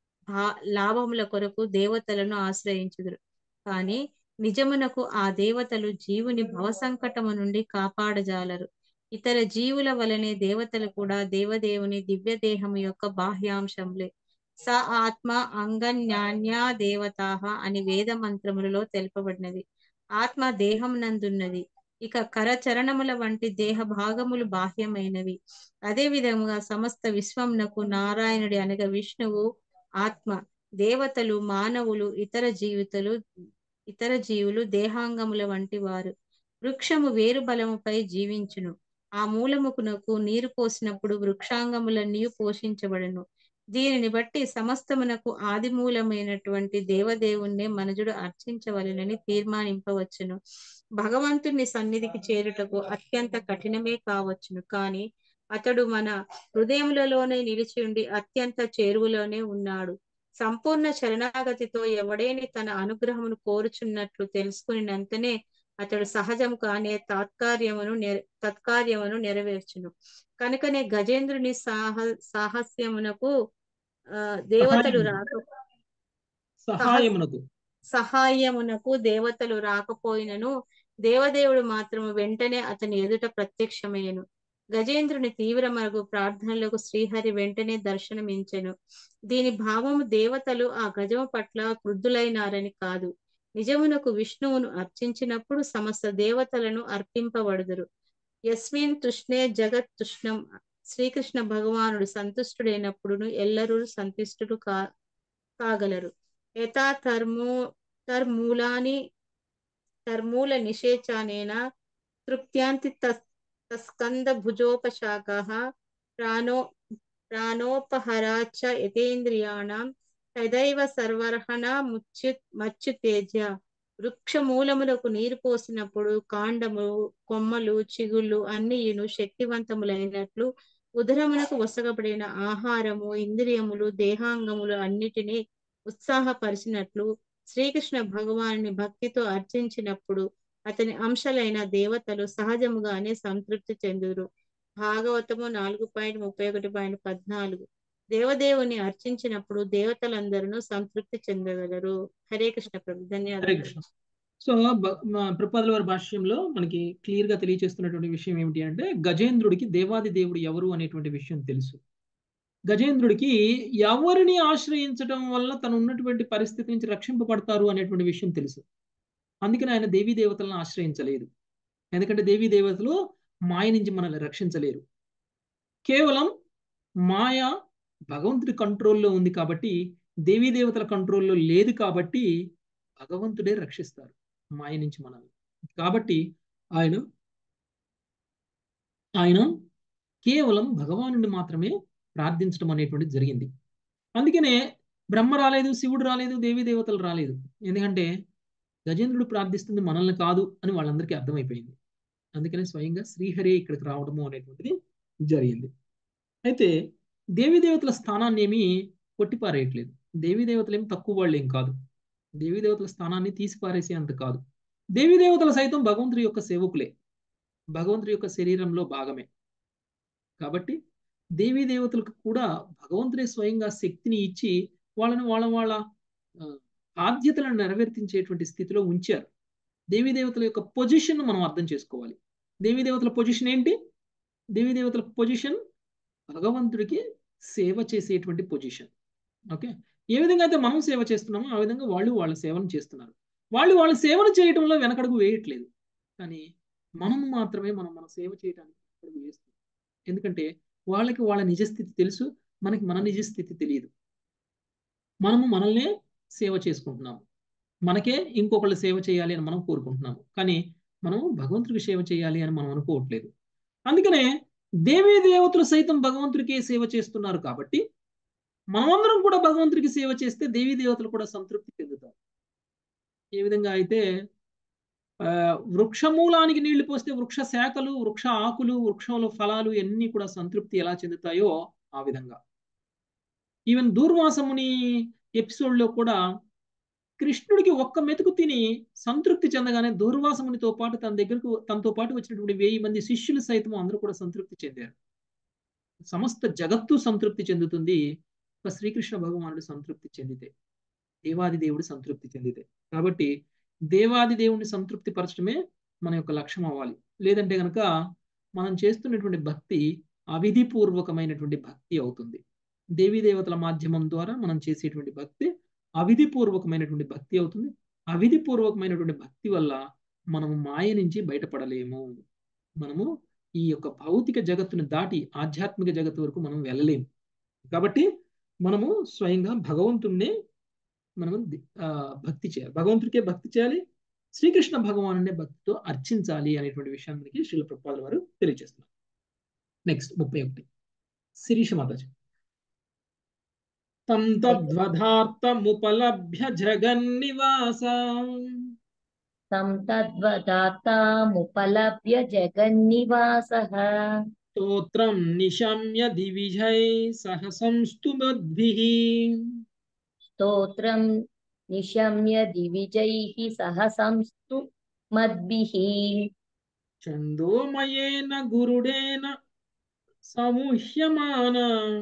లాభముల కొరకు దేవతలను ఆశ్రయించుదురు కానీ నిజమునకు ఆ దేవతలు జీవుని భవసంకటము నుండి కాపాడజాలరు ఇతర జీవుల వలనే దేవతలు కూడా దేవదేవుని దివ్య దేహము యొక్క బాహ్యాంశంలే స ఆత్మ అంగన్యాన్యా దేవతాహ అని వేద మంత్రములలో తెలుపబడినది ఆత్మ దేహం నందున్నది ఇక కరచరణముల వంటి దేహ భాగములు బాహ్యమైనవి అదే విధముగా సమస్త విశ్వమునకు నారాయణుడి అనగా విష్ణువు ఆత్మ దేవతలు మానవులు ఇతర జీవితలు ఇతర జీవులు దేహాంగముల వంటి వారు వృక్షము వేరు బలముపై జీవించును ఆ మూలముకునకు నీరు పోసినప్పుడు వృక్షాంగములన్నీ పోషించబడను దీనిని బట్టి సమస్తమునకు ఆదిమూలమైనటువంటి దేవదేవుణ్ణి మనుజుడు అర్చించవలెనని తీర్మానింపవచ్చును భగవంతుని సన్నిధికి చేరుటకు అత్యంత కఠినమే కావచ్చును కానీ అతడు మన హృదయములలోనే నిలిచి ఉండి అత్యంత చేరువలోనే ఉన్నాడు సంపూర్ణ శరణాగతితో ఎవడేని తన అనుగ్రహమును కోరుచున్నట్లు తెలుసుకునినంతనే అతడు సహజము కానే తాత్కార్యమును నెర తత్కార్యమును నెరవేర్చును కనుకనే గజేంద్రుని సాహ సాహస్యమునకు ఆ దేవతలు రాక సహాయమునకు సహాయమునకు దేవతలు రాకపోయినను దేవదేవుడు మాత్రము వెంటనే అతని ఎదుట ప్రత్యక్షమయ్యను గజేంద్రుని తీవ్రమగు ప్రార్థనలకు శ్రీహరి వెంటనే దర్శనమించెను దీని భావము దేవతలు ఆ గజము పట్ల క్రుద్ధులైనారని కాదు నిజమునకు విష్ణువును అర్చించినప్పుడు సమస్త దేవతలను అర్పింపబడుదురు యస్మిన్ తుష్ణే జగత్ తుష్ణం శ్రీకృష్ణ భగవానుడు సంతుష్టుడైనప్పుడును ఎల్లరూ సంతుష్టుడు కా కాగలరు యథా తర్మూ తర్మూలాని తర్మూల నిషేచానేన తృప్త్యాంతి తస్కంద భుజోపశాఖ ప్రాణో ప్రాణోపహరాచ యతేంద్రియాణం తదైవ సర్వర్హణ ముచ్చు మచ్చు తేజ వృక్ష మూలములకు నీరు పోసినప్పుడు కాండము కొమ్మలు చిగుళ్ళు అన్నియును శక్తివంతములైనట్లు ఉదరమునకు వసగబడిన ఆహారము ఇంద్రియములు దేహాంగములు అన్నిటినీ ఉత్సాహపరిచినట్లు శ్రీకృష్ణ భగవానుని భక్తితో అర్చించినప్పుడు అతని అంశలైన దేవతలు సహజముగానే సంతృప్తి చెందురు భాగవతము నాలుగు పాయింట్ ముప్పై ఒకటి పాయింట్ పద్నాలుగు దేవదేవుని అర్చించినప్పుడు దేవతలందరూ సంతృప్తి చెందగలరు హరే కృష్ణ ప్రభు హరే ధన్యవాదాలు కృష్ణ సో ప్రపాదుల వారి భాష్యంలో మనకి క్లియర్ గా తెలియజేస్తున్నటువంటి విషయం ఏమిటి అంటే గజేంద్రుడికి దేవాది దేవుడు ఎవరు అనేటువంటి విషయం తెలుసు గజేంద్రుడికి ఎవరిని ఆశ్రయించడం వల్ల తను ఉన్నటువంటి పరిస్థితి నుంచి రక్షింపబడతారు అనేటువంటి విషయం తెలుసు అందుకని ఆయన దేవీ దేవతలను ఆశ్రయించలేదు ఎందుకంటే దేవీ దేవతలు మాయ నుంచి మనల్ని రక్షించలేరు కేవలం మాయ భగవంతుడి కంట్రోల్లో ఉంది కాబట్టి దేవీ దేవతల కంట్రోల్లో లేదు కాబట్టి భగవంతుడే రక్షిస్తారు మాయ నుంచి మనల్ని కాబట్టి ఆయన ఆయన కేవలం భగవానుడిని మాత్రమే ప్రార్థించడం అనేటువంటిది జరిగింది అందుకనే బ్రహ్మ రాలేదు శివుడు రాలేదు దేవీ దేవతలు రాలేదు ఎందుకంటే గజేంద్రుడు ప్రార్థిస్తుంది మనల్ని కాదు అని వాళ్ళందరికీ అర్థమైపోయింది అందుకనే స్వయంగా శ్రీహరి ఇక్కడికి రావడము అనేటువంటిది జరిగింది అయితే దేవీ దేవతల స్థానాన్ని ఏమీ కొట్టిపారేయట్లేదు దేవీ దేవతలు ఏమి తక్కువ వాళ్ళు ఏం కాదు దేవీ దేవతల స్థానాన్ని తీసిపారేసే అంత కాదు దేవీ దేవతల సైతం భగవంతుడి యొక్క సేవకులే భగవంతుడి యొక్క శరీరంలో భాగమే కాబట్టి దేవీ దేవతలకు కూడా భగవంతుడే స్వయంగా శక్తిని ఇచ్చి వాళ్ళని వాళ్ళ వాళ్ళ బాధ్యతలను నెరవేర్తించేటువంటి స్థితిలో ఉంచారు దేవీ దేవతల యొక్క పొజిషన్ మనం అర్థం చేసుకోవాలి దేవీ దేవతల పొజిషన్ ఏంటి దేవీ దేవతల పొజిషన్ భగవంతుడికి సేవ చేసేటువంటి పొజిషన్ ఓకే ఏ విధంగా అయితే మనం సేవ చేస్తున్నామో ఆ విధంగా వాళ్ళు వాళ్ళ సేవను చేస్తున్నారు వాళ్ళు వాళ్ళ సేవను చేయడంలో వెనకడుగు వేయట్లేదు కానీ మనం మాత్రమే మనం మన సేవ చేయడానికి వెనకడుగు వేస్తున్నాం ఎందుకంటే వాళ్ళకి వాళ్ళ నిజస్థితి తెలుసు మనకి మన నిజస్థితి తెలియదు మనము మనల్నే సేవ చేసుకుంటున్నాము మనకే ఇంకొకళ్ళు సేవ చేయాలి అని మనం కోరుకుంటున్నాము కానీ మనం భగవంతుడికి సేవ చేయాలి అని మనం అనుకోవట్లేదు అందుకనే దేవీ దేవతలు సైతం భగవంతుడికే సేవ చేస్తున్నారు కాబట్టి మనమందరం కూడా భగవంతుడికి సేవ చేస్తే దేవీ దేవతలు కూడా సంతృప్తి చెందుతారు ఏ విధంగా అయితే వృక్షమూలానికి నీళ్లు పోస్తే వృక్ష శాఖలు వృక్ష ఆకులు వృక్షంలో ఫలాలు ఇవన్నీ కూడా సంతృప్తి ఎలా చెందుతాయో ఆ విధంగా ఈవెన్ దూర్వాసముని ఎపిసోడ్లో కూడా కృష్ణుడికి ఒక్క మెతుకు తిని సంతృప్తి చెందగానే దూర్వాసమునితో పాటు తన దగ్గరకు తనతో పాటు వచ్చినటువంటి వెయ్యి మంది శిష్యులు సైతం అందరూ కూడా సంతృప్తి చెందారు సమస్త జగత్తు సంతృప్తి చెందుతుంది ఒక శ్రీకృష్ణ భగవానుడు సంతృప్తి చెందితే దేవాది దేవుడు సంతృప్తి చెందితే కాబట్టి దేవాది దేవుడిని సంతృప్తి పరచడమే మన యొక్క లక్ష్యం అవ్వాలి లేదంటే కనుక మనం చేస్తున్నటువంటి భక్తి అవిధిపూర్వకమైనటువంటి భక్తి అవుతుంది దేవీ దేవతల మాధ్యమం ద్వారా మనం చేసేటువంటి భక్తి అవిధిపూర్వకమైనటువంటి భక్తి అవుతుంది అవిధిపూర్వకమైనటువంటి భక్తి వల్ల మనము మాయ నుంచి బయటపడలేము మనము ఈ యొక్క భౌతిక జగత్తుని దాటి ఆధ్యాత్మిక జగత్తు వరకు మనం వెళ్ళలేము కాబట్టి మనము స్వయంగా భగవంతుణ్ణి మనము భక్తి చేయాలి భగవంతుడికే భక్తి చేయాలి శ్రీకృష్ణ భగవానుడే భక్తితో అర్చించాలి అనేటువంటి విషయాన్ని మనకి శ్రీల ప్రభుపాదుల వారు తెలియజేస్తున్నారు నెక్స్ట్ ముప్పై ఒకటి శిరీష మాతాజీ తం తద్వధార్థముపలభ్య జగన్నివాస తం తద్వదాత్తాముపలభ్య జగన్నివాసః స్తోత్రం నిశమ్య దివిజై సహ సంస్తుమద్భిః స్తోత్రం నిశమ్య దివిజైః సహ సంస్తు మద్భిః చందోమయేన గురుడేన సముహ్యమాన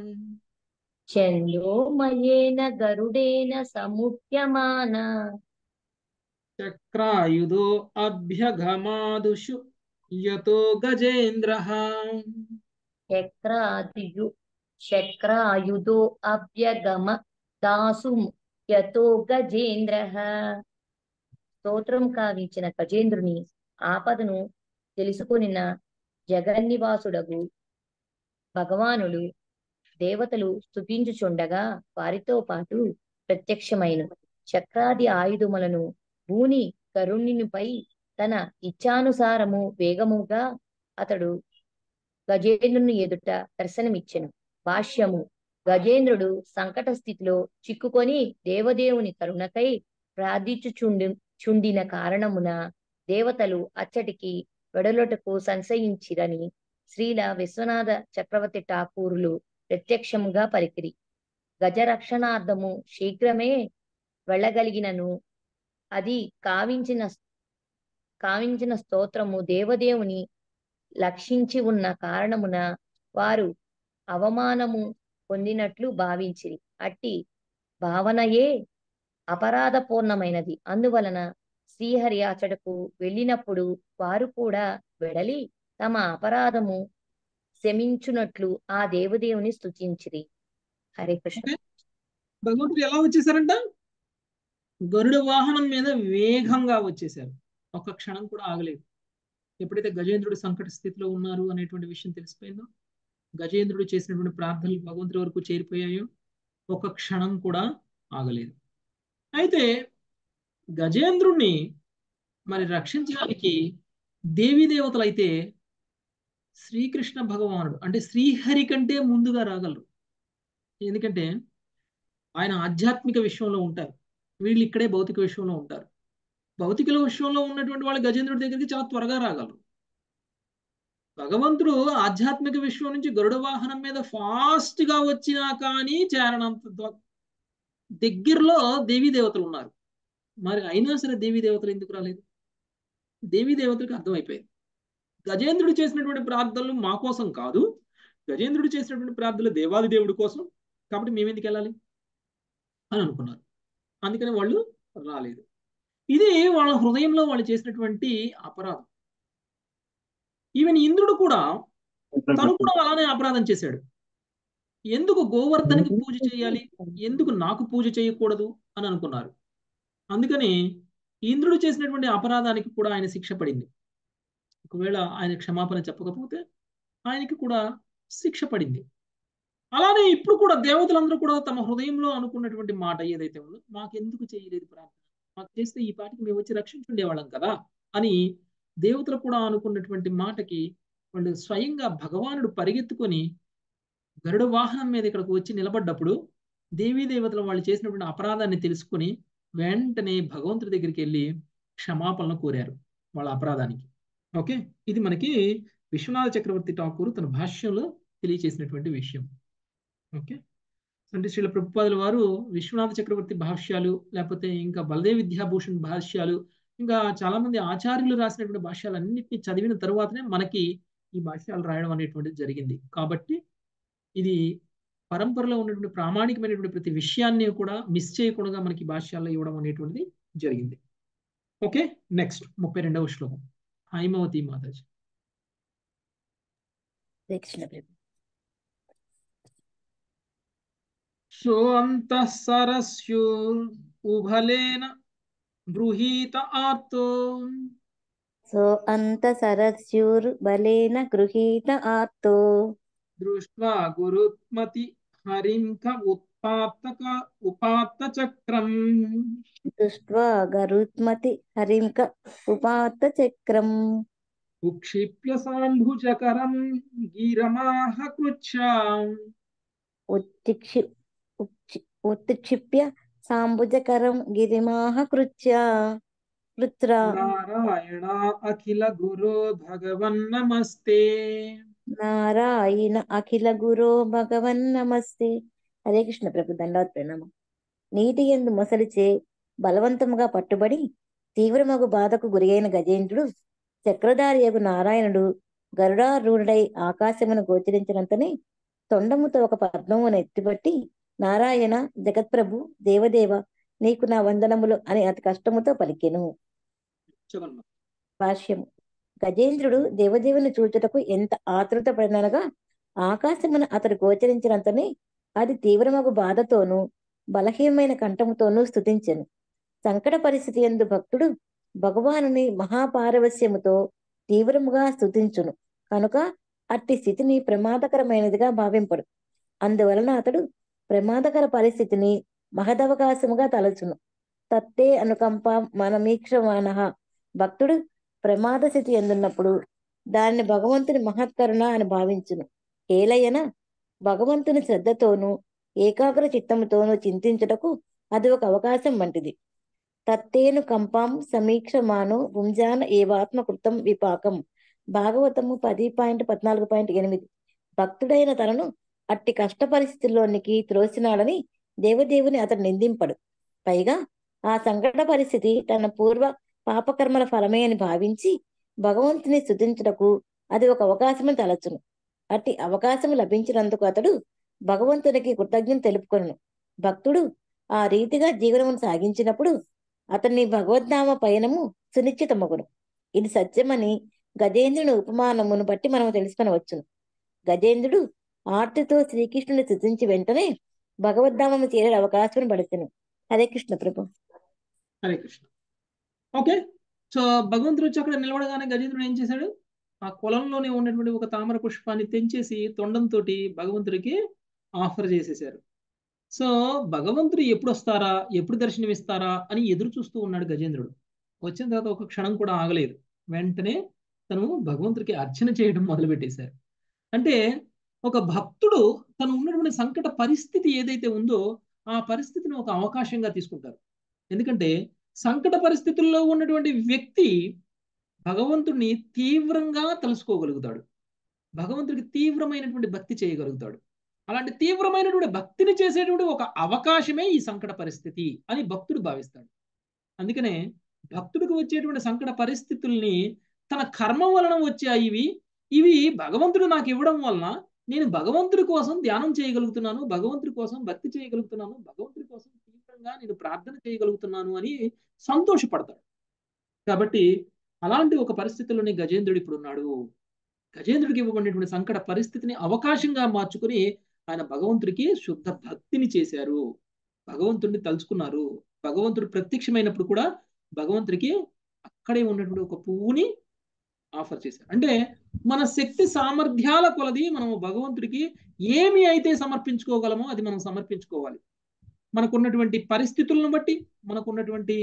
చందోమయేన గరుడేన సముహ్యమాన చక్రాయుధో అభ్యగమాదుషు యతో గజేంద్ర చక్రాదియు చక్రాయుధో అభ్యగమ దాసు యతో గజేంద్ర స్తోత్రం కావించిన గజేంద్రుని ఆపదను తెలుసుకొనిన జగన్నివాసుడగు భగవానుడు దేవతలు స్తుతించుచుండగా వారితో పాటు ప్రత్యక్షమైన చక్రాది ఆయుధములను భూని కరుణినిపై తన ఇచ్ఛానుసారము వేగముగా అతడు గజేంద్రుని ఎదుట దర్శనమిచ్చెను భాష్యము గజేంద్రుడు సంకట స్థితిలో చిక్కుకొని దేవదేవుని కరుణకై ప్రార్థించుచుండు చుండిన కారణమున దేవతలు అచ్చటికి వెడలొటకు సంశయించిరని శ్రీల విశ్వనాథ చక్రవర్తి ఠాకూరులు ప్రత్యక్షముగా పలికిరి గజరక్షణార్థము శీఘ్రమే వెళ్ళగలిగినను అది కావించిన కావించిన స్తోత్రము దేవదేవుని లక్షించి ఉన్న కారణమున వారు అవమానము పొందినట్లు భావించిరి అట్టి భావనయే అపరాధపూర్ణమైనది అందువలన శ్రీహరి అచటకు వెళ్ళినప్పుడు వారు కూడా వెడలి తమ అపరాధము శమించునట్లు ఆ దేవదేవుని స్తుతించిరి హరే కృష్ణ ఓకే భగవంతుడు ఎలా వచ్చేసారంట గరుడ వాహనం మీద వేగంగా వచ్చేసారు ఒక్క క్షణం కూడా ఆగలేదు ఎప్పుడైతే గజేంద్రుడు సంకట స్థితిలో ఉన్నారు అనేటువంటి విషయం తెలిసిపోయిందో గజేంద్రుడు చేసినటువంటి ప్రార్థనలు భగవంతుడి వరకు చేరిపోయాయో ఒక క్షణం కూడా ఆగలేదు అయితే గజేంద్రుణ్ణి మరి రక్షించడానికి దేవీ దేవతలు అయితే శ్రీకృష్ణ భగవానుడు అంటే శ్రీహరి కంటే ముందుగా రాగలరు ఎందుకంటే ఆయన ఆధ్యాత్మిక విషయంలో ఉంటారు వీళ్ళు ఇక్కడే భౌతిక విషయంలో ఉంటారు భౌతిక విషయంలో ఉన్నటువంటి వాళ్ళు గజేంద్రుడి దగ్గరికి చాలా త్వరగా రాగలరు భగవంతుడు ఆధ్యాత్మిక విషయం నుంచి గరుడ వాహనం మీద ఫాస్ట్ గా వచ్చినా కానీ చేరనంత ద- దగ్గరలో దేవీ దేవతలు ఉన్నారు మరి అయినా సరే దేవీ దేవతలు ఎందుకు రాలేదు దేవీ దేవతలకు అర్థమైపోయింది గజేంద్రుడు చేసినటువంటి ప్రార్థనలు మా కోసం కాదు గజేంద్రుడు చేసినటువంటి ప్రార్థనలు దేవాది దేవుడి కోసం కాబట్టి మేము ఎందుకు వెళ్ళాలి అని అనుకున్నారు అందుకని వాళ్ళు రాలేదు ఇది వాళ్ళ హృదయంలో వాళ్ళు చేసినటువంటి అపరాధం ఈవెన్ ఇంద్రుడు కూడా తను కూడా అలానే అపరాధం చేశాడు ఎందుకు గోవర్ధనికి పూజ చేయాలి ఎందుకు నాకు పూజ చేయకూడదు అని అనుకున్నారు అందుకని ఇంద్రుడు చేసినటువంటి అపరాధానికి కూడా ఆయన శిక్ష పడింది ఒకవేళ ఆయన క్షమాపణ చెప్పకపోతే ఆయనకి కూడా శిక్ష పడింది అలానే ఇప్పుడు కూడా దేవతలందరూ కూడా తమ హృదయంలో అనుకున్నటువంటి మాట ఏదైతే ఉందో మాకెందుకు చేయలేదు ప్రార్థన మాకు చేస్తే ఈ పాటికి మేము వచ్చి రక్షించుండేవాళ్ళం కదా అని దేవతలు కూడా అనుకున్నటువంటి మాటకి వాళ్ళు స్వయంగా భగవానుడు పరిగెత్తుకొని గరుడ వాహనం మీద ఇక్కడికి వచ్చి నిలబడ్డప్పుడు దేవీ దేవతలు వాళ్ళు చేసినటువంటి అపరాధాన్ని తెలుసుకొని వెంటనే భగవంతుడి దగ్గరికి వెళ్ళి క్షమాపణలు కోరారు వాళ్ళ అపరాధానికి ఓకే ఇది మనకి విశ్వనాథ చక్రవర్తి ఠాకూర్ తన భాష్యంలో తెలియచేసినటువంటి విషయం ఓకే అంటే శ్రీల ప్రభుపాదుల వారు విశ్వనాథ చక్రవర్తి భాష్యాలు లేకపోతే ఇంకా బలదేవ్ విద్యాభూషణ్ భాష్యాలు ఇంకా చాలా మంది ఆచార్యులు రాసినటువంటి భాష్యాలు అన్నిటిని చదివిన తరువాతనే మనకి ఈ భాష్యాలు రాయడం అనేటువంటిది జరిగింది కాబట్టి ఇది పరంపరలో ఉన్నటువంటి ప్రామాణికమైనటువంటి ప్రతి విషయాన్ని కూడా మిస్ చేయకుండా మనకి భాష్యాల్లో ఇవ్వడం అనేటువంటిది జరిగింది ఓకే నెక్స్ట్ ముప్పై రెండవ శ్లోకం హైమవతి మాతాజీ హరే కృష్ణ ప్రభు శోంతః సరస్యూర్ ఉభలేన గృహీత ఆర్తో సో అంత సరస్యూర్ బలేన గృహీత ఆర్తో దృష్ట్వా గురుత్మతి హరింక ఉత్పాతక ఉపాత్త చక్రం దృష్ట్వా గరుత్మతి హరింక ఉపాత్త చక్రం ఉక్షిప్య సాంభుజకరం గిరమాహ కృచ్ఛాం ఉత్తిక్షి ఉక్షి- ఉత్క్షిప్య సాంబుజకరం గిరిమాహ కృత్య కృత్ర నారాయణ అఖిల గురో భగవన్ నమస్తే నారాయణ అఖిల గురో భగవన్ నమస్తే హరే కృష్ణ ప్రభు దండాత్ ప్రణామం నీటి ఎందు మొసలిచే బలవంతముగా పట్టుబడి తీవ్రమగు బాధకు గురియైన గజేంద్రుడు చక్రధారియగు నారాయణుడు గరుడారూఢుడై ఆకాశమును గోచరించినంతనే తొండముతో ఒక పద్మమును ఎత్తిపట్టి నారాయణ జగత్ప్రభు దేవదేవ నీకు నా వందనములు అని అతి కష్టముతో పలికెను చదవండి భాష్యము గజేంద్రుడు దేవదేవుని చూచుటకు ఎంత ఆతృత పడినగా ఆకాశమున అతడు గోచరించినంతనే అది తీవ్రమగు బాధతోనూ బలహీనమైన కంఠముతోనూ స్తుతించెను సంకట పరిస్థితి ఎందు భక్తుడు భగవానుని మహాపారవస్యముతో తీవ్రముగా స్తుతించును కనుక అట్టి స్థితిని ప్రమాదకరమైనదిగా భావింపడు అందువలన అతడు ప్రమాదకర పరిస్థితిని మహదవకాశముగా తలచును తత్తే అనుకంప మనమీక్షమాన భక్తుడు ప్రమాద స్థితి ఎందున్నప్పుడు దానిని భగవంతుని మహత్కరుణ అని భావించును ఏలయన భగవంతుని శ్రద్ధతోనూ ఏకాగ్ర చిత్తముతోనూ చింతించుటకు అది ఒక అవకాశం వంటిది తత్తేను కంపాం సమీక్షమాను భుంజాన ఏవాత్మకృతం విపాకం భాగవతము పది పాయింట్ పద్నాలుగు పాయింట్ ఎనిమిది భక్తుడైన తనను అట్టి కష్ట పరిస్థితుల్లోనికి త్రోసినాడని దేవదేవుని అతడు నిందింపడు పైగా ఆ సంకట పరిస్థితి తన పూర్వ పాపకర్మల ఫలమే అని భావించి భగవంతుని స్తుతించుటకు అది ఒక అవకాశమని తలచును అట్టి అవకాశం లభించినందుకు అతడు భగవంతునికి కృతజ్ఞత తెలుపుకొను భక్తుడు ఆ రీతిగా జీవనమును సాగించినప్పుడు అతని భగవద్నామ పయనము సునిశ్చితమగును ఇది సత్యమని గజేంద్రుని ఉపమానమును బట్టి మనం తెలుసుకొనవచ్చును గజేంద్రుడు ఆర్తితో శ్రీకృష్ణుని స్తుతించి వెంటనే భగవద్ధామము చేరే అవకాశం పడుతును హరే కృష్ణ ప్రభు హరే కృష్ణ ఓకే సో భగవంతుడు వచ్చి అక్కడ నిలబడగానే గజేంద్రుడు ఏం చేశాడు ఆ కులంలోనే ఉన్నటువంటి ఒక తామర పుష్పాన్ని తెంచేసి తొండంతో భగవంతుడికి ఆఫర్ చేసేశారు సో భగవంతుడు ఎప్పుడు వస్తారా ఎప్పుడు దర్శనమిస్తారా అని ఎదురు చూస్తూ ఉన్నాడు గజేంద్రుడు వచ్చిన తర్వాత ఒక క్షణం కూడా ఆగలేదు వెంటనే తను భగవంతుడికి అర్చన చేయడం మొదలుపెట్టేశారు అంటే ఒక భక్తుడు తను ఉన్నటువంటి సంకట పరిస్థితి ఏదైతే ఉందో ఆ పరిస్థితిని ఒక అవకాశంగా తీసుకుంటారు ఎందుకంటే సంకట పరిస్థితుల్లో ఉన్నటువంటి వ్యక్తి భగవంతుడిని తీవ్రంగా తెలుసుకోగలుగుతాడు భగవంతుడికి తీవ్రమైనటువంటి భక్తి చేయగలుగుతాడు అలాంటి తీవ్రమైనటువంటి భక్తిని చేసేటువంటి ఒక అవకాశమే ఈ సంకట పరిస్థితి అని భక్తుడు భావిస్తాడు అందుకనే భక్తుడికి వచ్చేటువంటి సంకట పరిస్థితుల్ని తన కర్మ వలన వచ్చాయి ఇవి ఇవి భగవంతుడు నాకు ఇవ్వడం వలన నేను భగవంతుడి కోసం ధ్యానం చేయగలుగుతున్నాను భగవంతుడి కోసం భక్తి చేయగలుగుతున్నాను భగవంతుడి కోసం తీవ్రంగా నేను ప్రార్థన చేయగలుగుతున్నాను అని సంతోషపడతాడు కాబట్టి అలాంటి ఒక పరిస్థితిలోనే గజేంద్రుడు ఇప్పుడు ఉన్నాడు గజేంద్రుడికి ఇవ్వబడినటువంటి సంకట పరిస్థితిని అవకాశంగా మార్చుకుని ఆయన భగవంతుడికి శుద్ధ భక్తిని చేశారు భగవంతుడిని తలుచుకున్నారు భగవంతుడు ప్రత్యక్షమైనప్పుడు కూడా భగవంతుడికి అక్కడే ఉన్నటువంటి ఒక పువ్వుని ఆఫర్ చేశారు అంటే మన శక్తి సామర్థ్యాల కొలది మనం భగవంతుడికి ఏమి అయితే సమర్పించుకోగలమో అది మనం సమర్పించుకోవాలి మనకున్నటువంటి పరిస్థితులను బట్టి మనకున్నటువంటి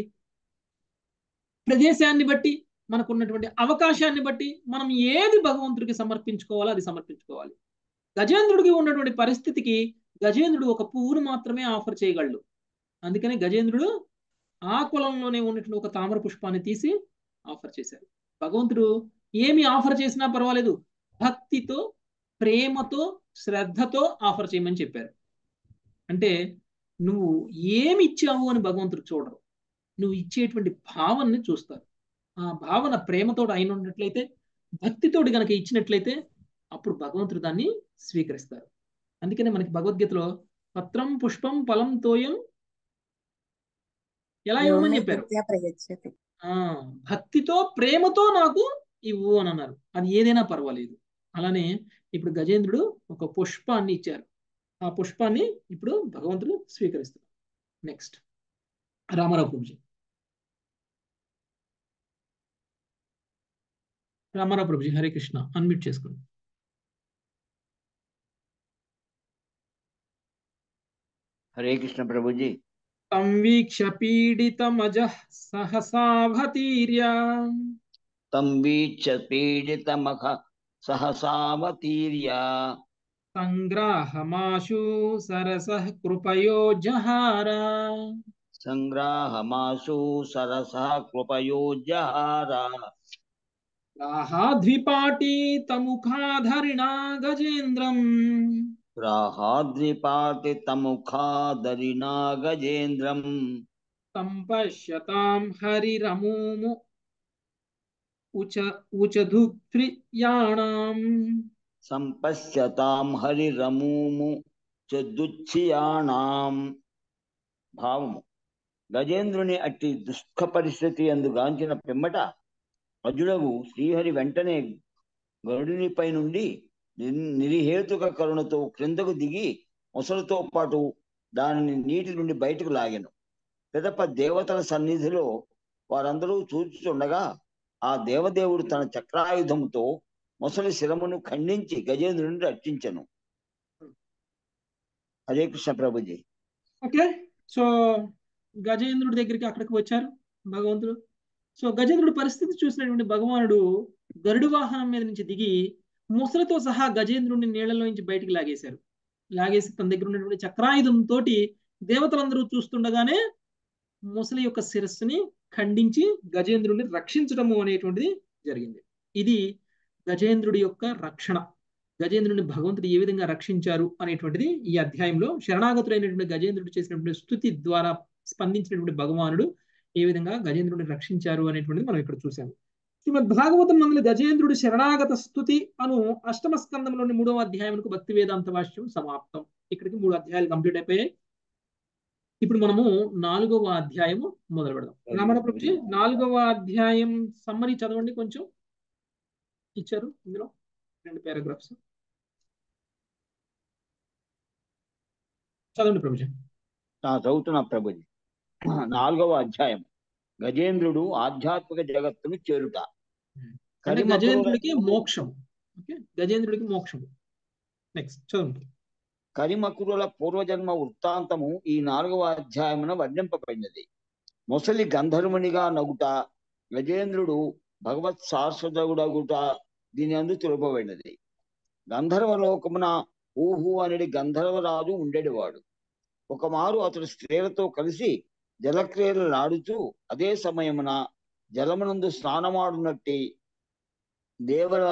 ప్రదేశాన్ని బట్టి మనకున్నటువంటి అవకాశాన్ని బట్టి మనం ఏది భగవంతుడికి సమర్పించుకోవాలో అది సమర్పించుకోవాలి గజేంద్రుడికి ఉన్నటువంటి పరిస్థితికి గజేంద్రుడు ఒక పువ్వును మాత్రమే ఆఫర్ చేయగలడు అందుకని గజేంద్రుడు ఆ కులంలోనే ఉన్నటువంటి ఒక తామర పుష్పాన్ని తీసి ఆఫర్ చేశారు భగవంతుడు ఏమి ఆఫర్ చేసినా పర్వాలేదు భక్తితో ప్రేమతో శ్రద్ధతో ఆఫర్ చేయమని చెప్పారు అంటే నువ్వు ఏమి ఇచ్చావు అని భగవంతుడు చూడరు నువ్వు ఇచ్చేటువంటి భావనని చూస్తారు ఆ భావన ప్రేమతో అయిన ఉన్నట్లయితే భక్తితోటి గనక ఇచ్చినట్లయితే అప్పుడు భగవంతుడు దాన్ని స్వీకరిస్తారు అందుకనే మనకి భగవద్గీతలో పత్రం పుష్పం ఫలం తోయం ఎలా ఇవ్వమని చెప్పారు ప్రయచ్చతి ఆ భక్తితో ప్రేమతో నాకు ఇవ్వు అని అన్నారు అది ఏదైనా పర్వాలేదు అలానే ఇప్పుడు గజేంద్రుడు ఒక పుష్పాన్ని ఇచ్చారు ఆ పుష్పాన్ని ఇప్పుడు భగవంతుడు స్వీకరిస్తారు నెక్స్ట్ రామారావు ప్రభుజీ రామారావు ప్రభుజీ హరే కృష్ణ అన్మ్యూట్ చేసుకోండి హరే కృష్ణ ప్రభుజీ సంవీక్ష పీడితమజ సహసావతీర్య తం వీక్ష పీడితమఖ సహసావతీర్య సంగ్రాహమాశు సరస కృపయో జహార సంగ్రాహమాసు సరస కృపయో జహార రాహాద్విపాటి తముఖాధరిణా గజేంద్రం రాహాద్రిపాటి తముఖాదరినా గజేంద్రం సంపశ్యతాం హరిరమూము ఉచ ఉచధుత్ప్రియాణాం సంపశ్యతాం హరిరమూము చదుచ్చియాణాం భావము గజేంద్రుని అట్టి దుఃఖ పరిస్థితి అందుగాంచిన పిమ్మట అజుడగు శ్రీహరి వెంటనే గరుడినిపై నుండి నిర్- నిరిహేతుక కరుణతో క్రిందకు దిగి మొసలుతో పాటు దానిని నీటి నుండి బయటకు లాగాను పిదప దేవతల సన్నిధిలో వారందరూ చూచుచుండగా ఆ దేవదేవుడు తన చక్రాయుధముతో మొసలి శిరమును ఖండించి గజేంద్రుని రక్షించను హరే కృష్ణ ప్రభుజీ ఓకే సో గజేంద్రుడి దగ్గరికి అక్కడికి వచ్చారు భగవంతుడు సో గజేంద్రుడి పరిస్థితి చూసినటువంటి భగవానుడు గరుడు వాహనం మీద నుంచి దిగి ముసలతో సహా గజేంద్రుడిని నీళ్లలో నుంచి బయటికి లాగేశారు లాగేసి తన దగ్గర ఉన్నటువంటి చక్రాయుధం తోటి దేవతలందరూ చూస్తుండగానే ముసలి యొక్క శిరస్సుని ఖండించి గజేంద్రుడిని రక్షించడము అనేటువంటిది జరిగింది ఇది గజేంద్రుడి యొక్క రక్షణ గజేంద్రుడిని భగవంతుడు ఏ విధంగా రక్షించారు అనేటువంటిది ఈ అధ్యాయంలో శరణాగతులైనటువంటి గజేంద్రుడు చేసినటువంటి స్థుతి ద్వారా స్పందించినటువంటి భగవానుడు ఏ విధంగా గజేంద్రుడిని రక్షించారు అనేటువంటిది మనం ఇక్కడ చూసాము శ్రీమద్ భాగవతం నందులు గజేంద్రుడి శరణాగత స్థుతి అను అష్టమ స్కందంలోని మూడవ అధ్యాయంకు భక్తి వేదాంత భాష్యం సమాప్తం ఇక్కడికి మూడు అధ్యాయాలు కంప్లీట్ అయిపోయాయి ఇప్పుడు మనము నాలుగవ అధ్యాయము మొదలు పెడదాం రమణ ప్రభుజీ నాలుగవ అధ్యాయం సమ్మరీ చదవండి కొంచెం ఇచ్చారు ఇందులో రెండు పారాగ్రాఫ్స్ చదవండి ప్రభుజీ నా చదువుతున్న ప్రభుజీ నాలుగవ అధ్యాయం గజేంద్రుడు ఆధ్యాత్మిక జగత్తును చేరుట అంటే గజేంద్రుడికి మోక్షం ఓకే గజేంద్రుడికి మోక్షం నెక్స్ట్ చదవండి కరిమకురుల పూర్వజన్మ వృత్తాంతము ఈ నాలుగవ అధ్యాయమున వర్ణింపబడినది ముసలి గంధర్వునిగా నగుట గజేంద్రుడు భగవత్ శాశ్వతగుడగుట దీని అందు తెలుపబడినది గంధర్వ లోకమున ఊహు అనేది గంధర్వరాజు ఉండేటివాడు ఒకమారు అతడు స్త్రీలతో కలిసి జలక్రియలు ఆడుతూ అదే సమయమున జలమునందు స్నానమాడునట్టి దేవర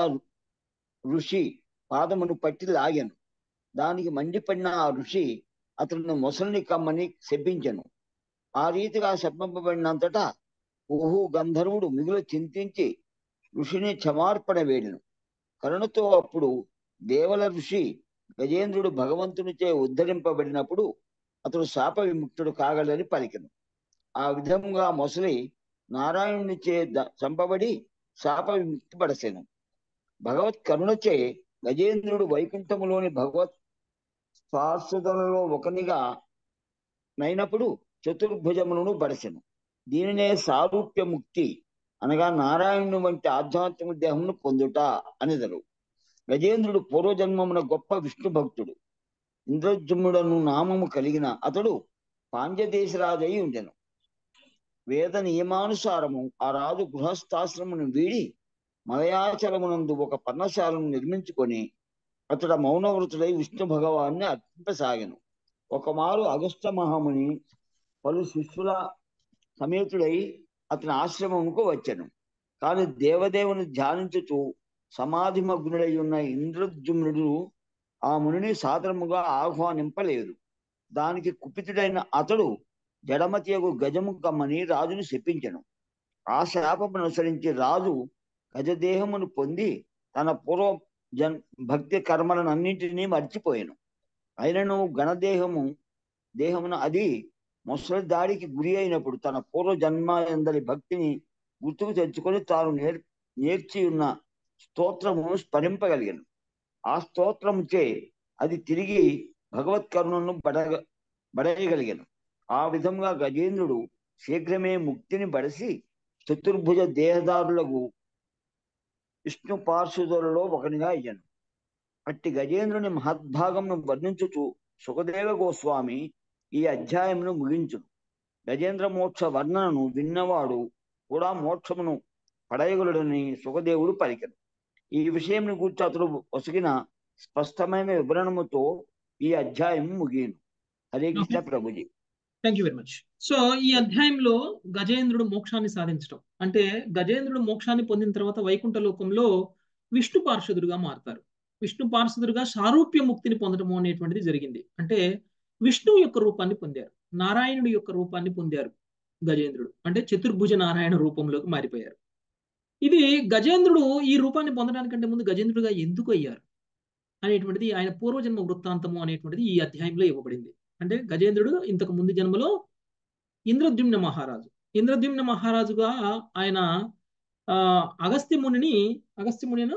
ఋషి పాదమును పట్టి లాగాను దానికి మండిపడిన ఆ ఋషి అతను మొసలిని కమ్మని శపించను ఆ రీతిగా శపింపబడినంతటా ఊహు గంధర్వుడు మిగులు చింతించి ఋషిని క్షమార్పణ వేడిను కరుణతో అప్పుడు దేవల ఋషి గజేంద్రుడు భగవంతునిచే ఉద్ధరింపబడినప్పుడు అతడు శాప విముక్తుడు కాగలని పలికెను ఆ విధంగా మొసలి నారాయణునిచే చంపబడి శాప విముక్తి పడసెను భగవత్ కరుణచే గజేంద్రుడు వైకుంఠములోని భగవత్ శాశ్వతలలో ఒకనిగా నైనప్పుడు చతుర్భుజములను బడసెను దీనినే సారూప్య ముక్తి అనగా నారాయణుని వంటి ఆధ్యాత్మిక దేహమును పొందుట అనేదరు గజేంద్రుడు పూర్వజన్మమున గొప్ప విష్ణు భక్తుడు ఇంద్రజుమ్ముడను నామము కలిగిన అతడు పాండ్యదేశరాజై ఉండెను వేద నియమానుసారము ఆ రాజు గృహస్థాశ్రమును వీడి మలయాచలమునందు ఒక పర్ణశాలను నిర్మించుకొని అతడు మౌనవృతుడై విష్ణు భగవాన్ని అర్పింపసాగను ఒకమారు అగస్త మహాముని పలు శిష్యుల సమేతుడై అతని ఆశ్రమముకు వచ్చాను కానీ దేవదేవుని ధ్యానించుతూ సమాధి మగ్నుడై ఉన్న ఇంద్రజుమ్నుడు ఆ మునిని సాదరముగా ఆహ్వానింపలేదు దానికి కుపితుడైన అతడు జడమతియగు గజము కమ్మని రాజును శపించను ఆ శాపమును అనుసరించి రాజు గజదేహమును పొంది తన పూర్వ జన్ భక్తి కర్మలను అన్నింటినీ మర్చిపోయాను అయినను గణదేహము దేహమున అది ముసలి దాడికి గురి అయినప్పుడు తన పూర్వ జన్మ ఎందరి భక్తిని గుర్తుకు తెచ్చుకొని తాను నేర్ నేర్చి ఉన్న స్తోత్రము స్మరింపగలిగాను ఆ స్తోత్రముచే అది తిరిగి భగవత్ కరుణను బడగ బడయగలిగాను ఆ విధంగా గజేంద్రుడు శీఘ్రమే ముక్తిని బడసి చతుర్భుజ దేహదారులకు విష్ణు పార్శ్వదులలో ఒకనిగా అయ్యాను అట్టి గజేంద్రుని మహద్భాగంను వర్ణించుచు సుఖదేవ గోస్వామి ఈ అధ్యాయమును ముగించును గజేంద్ర మోక్ష వర్ణనను విన్నవాడు కూడా మోక్షమును పడయగలుడని సుఖదేవుడు పలికను ఈ విషయంను గురించి అతడు ఒసగిన స్పష్టమైన వివరణముతో ఈ అధ్యాయం ముగియను హరే కృష్ణ ప్రభుజీ thank you very much so ఈ అధ్యాయంలో గజేంద్రుడు మోక్షాన్ని సాధించడం అంటే గజేంద్రుడు మోక్షాన్ని పొందిన తర్వాత వైకుంఠ లోకంలో విష్ణు పార్షదుడుగా మారుతారు విష్ణు పార్షదుడుగా సారూప్య ముక్తిని పొందడం అనేటువంటిది జరిగింది అంటే విష్ణువు యొక్క రూపాన్ని పొందారు నారాయణుడి యొక్క రూపాన్ని పొందారు గజేంద్రుడు అంటే చతుర్భుజ నారాయణ రూపంలోకి మారిపోయారు ఇది గజేంద్రుడు ఈ రూపాన్ని పొందడానికంటే ముందు గజేంద్రుడుగా ఎందుకు అయ్యారు అనేటువంటిది ఆయన పూర్వజన్మ వృత్తాంతము అనేటువంటిది ఈ అధ్యాయంలో ఇవ్వబడింది అంటే గజేంద్రుడు ఇంతకు ముందు జన్మలో ఇంద్రద్యుమ్న మహారాజు ఇంద్రద్యుమ్న మహారాజుగా ఆయన ఆ అగస్త్యమునిని అగస్త్యమునిను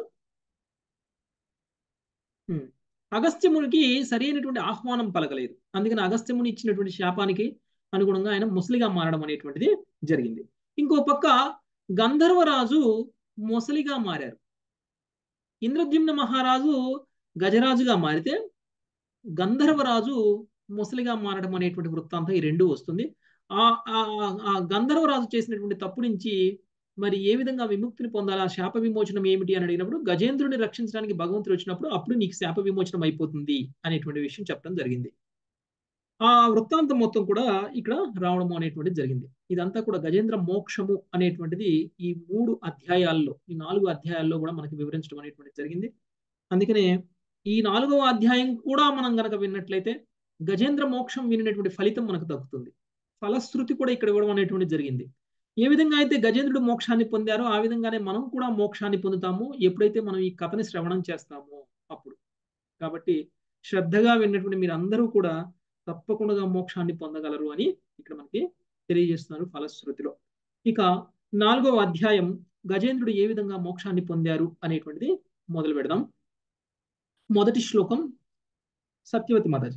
అగస్త్యమునికి సరైనటువంటి ఆహ్వానం పలకలేదు అందుకని అగస్త్యముని ఇచ్చినటువంటి శాపానికి అనుగుణంగా ఆయన ముసలిగా మారడం అనేటువంటిది జరిగింది ఇంకో పక్క గంధర్వరాజు ముసలిగా మారారు ఇంద్రద్యుమ్న మహారాజు గజరాజుగా మారితే గంధర్వరాజు ముసలిగా మారడం అనేటువంటి వృత్తాంతం ఈ రెండు వస్తుంది ఆ ఆ గంధర్వరాజు చేసినటువంటి తప్పు నుంచి మరి ఏ విధంగా విముక్తిని పొందాలా శాప విమోచనం ఏమిటి అని అడిగినప్పుడు గజేంద్రుని రక్షించడానికి భగవంతుడు వచ్చినప్పుడు అప్పుడు నీకు శాప విమోచనం అయిపోతుంది అనేటువంటి విషయం చెప్పడం జరిగింది ఆ వృత్తాంతం మొత్తం కూడా ఇక్కడ రావడం అనేటువంటిది జరిగింది ఇదంతా కూడా గజేంద్ర మోక్షము అనేటువంటిది ఈ మూడు అధ్యాయాల్లో ఈ నాలుగు అధ్యాయాల్లో కూడా మనకి వివరించడం అనేటువంటిది జరిగింది అందుకనే ఈ నాలుగవ అధ్యాయం కూడా మనం గనక విన్నట్లయితే గజేంద్ర మోక్షం వినినటువంటి ఫలితం మనకు దక్కుతుంది ఫలశ్రుతి కూడా ఇక్కడ ఇవ్వడం అనేటువంటిది జరిగింది ఏ విధంగా అయితే గజేంద్రుడు మోక్షాన్ని పొందారో ఆ విధంగానే మనం కూడా మోక్షాన్ని పొందుతాము ఎప్పుడైతే మనం ఈ కథని శ్రవణం చేస్తామో అప్పుడు కాబట్టి శ్రద్ధగా విన్నటువంటి మీరు అందరూ కూడా తప్పకుండా మోక్షాన్ని పొందగలరు అని ఇక్కడ మనకి తెలియజేస్తున్నారు ఫలశ్రుతిలో ఇక నాలుగవ అధ్యాయం గజేంద్రుడు ఏ విధంగా మోక్షాన్ని పొందారు అనేటువంటిది మొదలు పెడదాం మొదటి శ్లోకం సత్యవతి మాతాజీ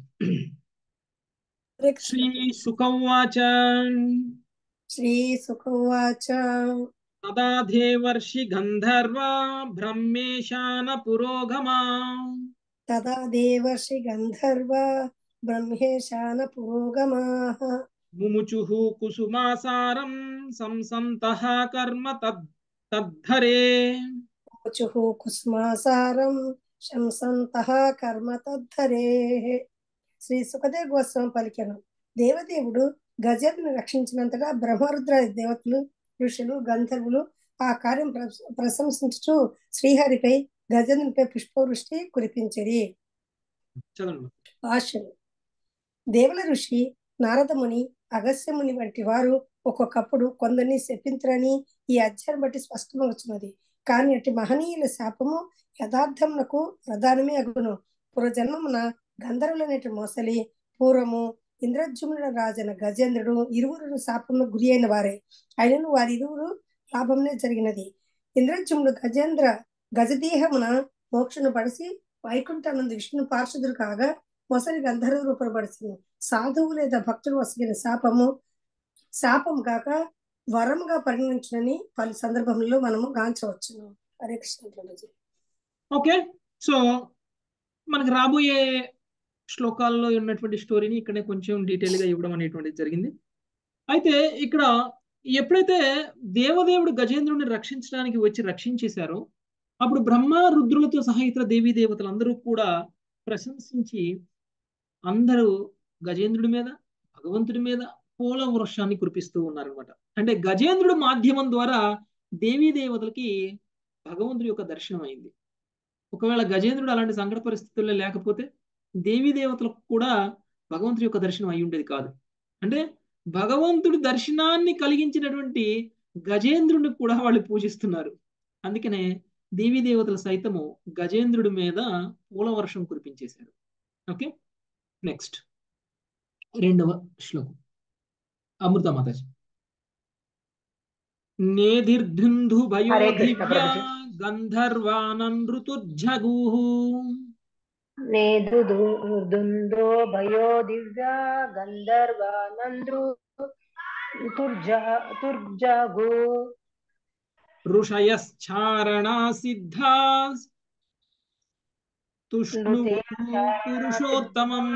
శ్రీ సుఖవాచ శ్రీ సుఖవాచ తదా దేవర్షి గంధర్వ బ్రహ్మేశాన పురోగమా తదా దేవర్షి గంధర్వ బ్రహ్మేశాన పురోగమాః ముముచుః కుసుమాసారం సంసంతః కర్మ తద్ తద్ధరే చుః కుస్మాసారం శంసంతః కర్మ తద్ధరే శ్రీ సుఖదేవ్ గోస్వామి పలికెను దేవదేవుడు గజేంద్రుని రక్షించినంతగా బ్రహ్మరుద్ర దేవతలు ఋషులు గంధర్వులు ఆ కార్యం ప్రశ- ప్రశంసించుచు శ్రీహరిపై గజేంద్రునిపై పుష్పవృష్టి కురిపించిరి చదవండి ఆశలు దేవల ఋషి నారదముని అగస్యముని వంటి వారు ఒక్కొక్కప్పుడు కొందరిని శపించరని ఈ అధ్యాయం బట్టి స్పష్టమవుతున్నది కానీ అటు మహనీయుల శాపము యథార్థమునకు ప్రధానమే అగును పూర్వజన్మమున గంధర్వులనేటి మోసలి పూర్వము ఇంద్రజుమ్నుల రాజన గజేంద్రుడు ఇరువురు శాపమును గురి అయిన వారే అయినను వారి ఇరువురు లాభమునే జరిగినది ఇంద్రజుమ్నుడు గజేంద్ర గజదేహమున మోక్షను పడిసి వైకుంఠానంద విష్ణు పార్షదుడు కాగా మొసలి గంధర్వ రూపపడుతుంది సాధువు లేదా భక్తుడు వసగిన శాపము శాపం కాక వరముగా పరిగణించునని పలు సందర్భంలో మనము గాంచవచ్చును హరే కృష్ణ ప్రభుజీ ఓకే సో మనకి రాబోయే శ్లోకాల్లో ఉన్నటువంటి స్టోరీని ఇక్కడే కొంచెం డీటెయిల్ గా ఇవ్వడం అనేటువంటిది జరిగింది అయితే ఇక్కడ ఎప్పుడైతే దేవదేవుడు గజేంద్రుడిని రక్షించడానికి వచ్చి రక్షించేశారో అప్పుడు బ్రహ్మ రుద్రులతో సహా ఇతర దేవీ దేవతలందరూ కూడా ప్రశంసించి అందరూ గజేంద్రుడి మీద భగవంతుడి మీద పూల వృక్షాన్ని కురిపిస్తూ ఉన్నారనమాట అంటే గజేంద్రుడు మాధ్యమం ద్వారా దేవీ దేవతలకి భగవంతుడి యొక్క దర్శనం అయింది ఒకవేళ గజేంద్రుడు అలాంటి సంకట పరిస్థితుల్లో లేకపోతే దేవీ దేవతలకు కూడా భగవంతుడి యొక్క దర్శనం అయి ఉండేది కాదు అంటే భగవంతుడి దర్శనాన్ని కలిగించినటువంటి గజేంద్రుడిని కూడా వాళ్ళు పూజిస్తున్నారు అందుకనే దేవీ దేవతలు సైతము గజేంద్రుడి మీద పూల వర్షం కురిపించేశారు ఓకే నెక్స్ట్ రెండవ శ్లోకం అమృత మాతాజీ నేదిర్ధుంధు భయో హరే కృష్ణ దివ్య ప్రభుజీ. గంధర్వానన్ ఋతుర్జగూ నేదుందో భయో దివ్య గంధర్వానంద్రు తుర్జా తుర్జాగు ఋషయశ్చారణా సిద్ధా తుష్ణు పురుషోత్తమం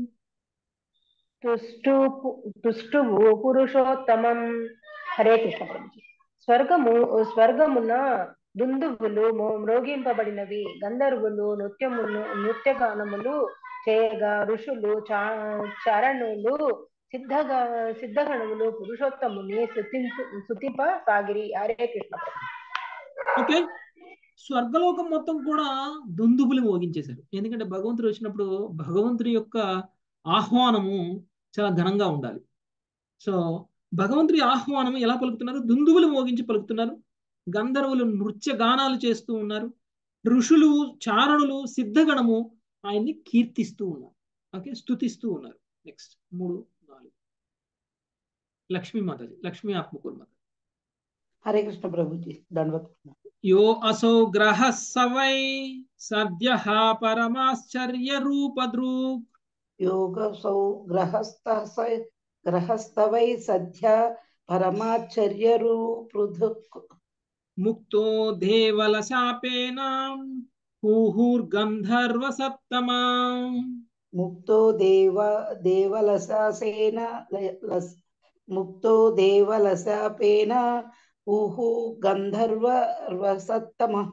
తుష్టు తుష్టువు పురుషోత్తమం హరే కృష్ణ ప్రభుజీ స్వర్గము స్వర్గమున దుందువులు మో- మ్రోగింపబడినవి గంధర్వులు నృత్యములు నృత్యగానములు చేయగా ఋషులు చా చరణులు సిద్ధగా సిద్ధగణములు పురుషోత్తముని స్తుతించు స్తుతింప సాగిరి హరే కృష్ణ ప్రభుజీ. ఓకే స్వర్గలోకం మొత్తం కూడా దుందుబులు మోగించేశారు ఎందుకంటే భగవంతుడు వచ్చినప్పుడు భగవంతుడి యొక్క ఆహ్వానము చాలా ఘనంగా ఉండాలి సో భగవంతుడి ఆహ్వానం ఎలా పలుకుతున్నారు దుందుబులు మోగించి పలుకుతున్నారు గంధర్వులు నృత్య గానాలు చేస్తూ ఉన్నారు ఋషులు చారణులు సిద్ధగణము ఆయన్ని కీర్తిస్తూ ఉన్నారు ఓకే స్తుతిస్తూ ఉన్నారు నెక్స్ట్ మూడు నాలుగు లక్ష్మీ మాతాజీ లక్ష్మీ ఆత్మకూర్ మాత హరే కృష్ణ ప్రభుజీ దండవత్ यो असौ ग्रहः स वै सद्यः परमाश्चर्य रूपद्रुक् యోగసౌ గ్రహస్థ స- గ్రహస్థ వై సద్య పరమాశ్చర్యరు పృథుక్ मुक्तो देवलशापेन हुहुर्गन्धर्वसत्तमा ముక్తో దేవ దేవలసాసేన ల- లస్- ముక్తో దేవలశాపేన ఊహు గంధర్వ రసత్తమః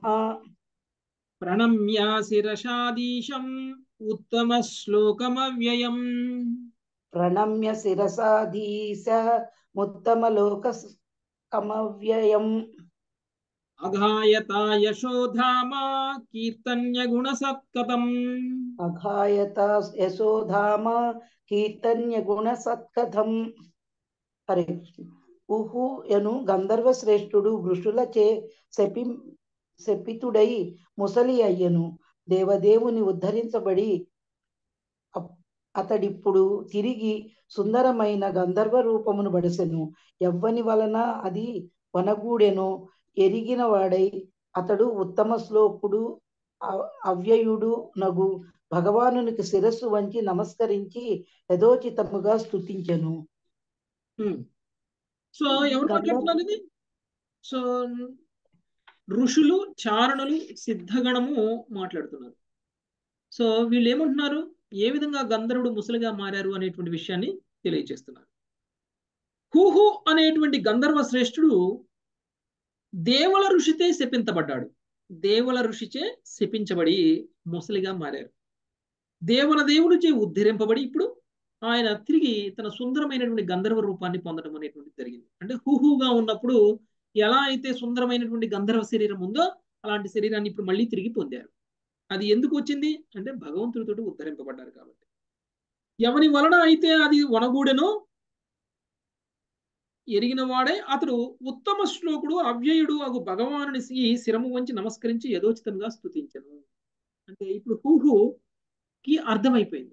प्रणम्या शिरसादीशम् उत्तमश्लोकमव्ययम् ప్రణమ్య శిరసాధీశ ముత్తమలోక కమవ్యయం అఘాయత యశోధామ కీర్తన్య గుణ సత్కతం అఘాయత యశోధామ కీర్తన్య గుణ సత్కథం హరే కృష్ణ ఊహు యను గంధర్వ శ్రేష్ఠుడు వృషులచే శపి శపితుడై ముసలి అయ్యను దేవదేవుని ఉద్ధరించబడి అప్- అతడిప్పుడు తిరిగి సుందరమైన గంధర్వ రూపమును బడసెను ఎవ్వని వలన అది వనగూడెను ఎరిగిన వాడై అతడు ఉత్తమ శ్లోకుడు అ- అవ్యయుడు నగు భగవానునికి శిరస్సు వంచి నమస్కరించి యథోచితముగా స్తుతించెను హ్మ్. సో ఎవరు గంధర్వ మాట్లాడుతున్నారు ఇది సో ఋషులు చారణులు సిద్ధగణము మాట్లాడుతున్నారు సో వీళ్ళు ఏమంటున్నారు ఏ విధంగా గంధర్వుడు ముసలిగా మారారు అనేటువంటి విషయాన్ని తెలియజేస్తున్నారు హూహు అనేటువంటి గంధర్వ శ్రేష్ఠుడు దేవల ఋషితే శపించబడ్డాడు దేవల ఋషిచే శపించబడి ముసలిగా మారారు దేవల దేవుడిచే ఉద్ధరింపబడి ఇప్పుడు ఆయన తిరిగి తన సుందరమైనటువంటి గంధర్వ రూపాన్ని పొందడం అనేటువంటిది జరిగింది అంటే హుహుగా ఉన్నప్పుడు ఎలా అయితే సుందరమైనటువంటి గంధర్వ శరీరం ఉందో అలాంటి శరీరాన్ని ఇప్పుడు మళ్ళీ తిరిగి పొందారు అది ఎందుకు వచ్చింది అంటే భగవంతుడితో ఉద్ధరింపబడ్డారు కాబట్టి ఎవని వలన అయితే అది వనగూడెనో ఎరిగిన వాడే అతడు ఉత్తమ శ్లోకుడు అవ్యయుడు అగు భగవానుని శిరము వంచి నమస్కరించి యథోచితంగా స్తుతించను అంటే ఇప్పుడు హూహుకి అర్థమైపోయింది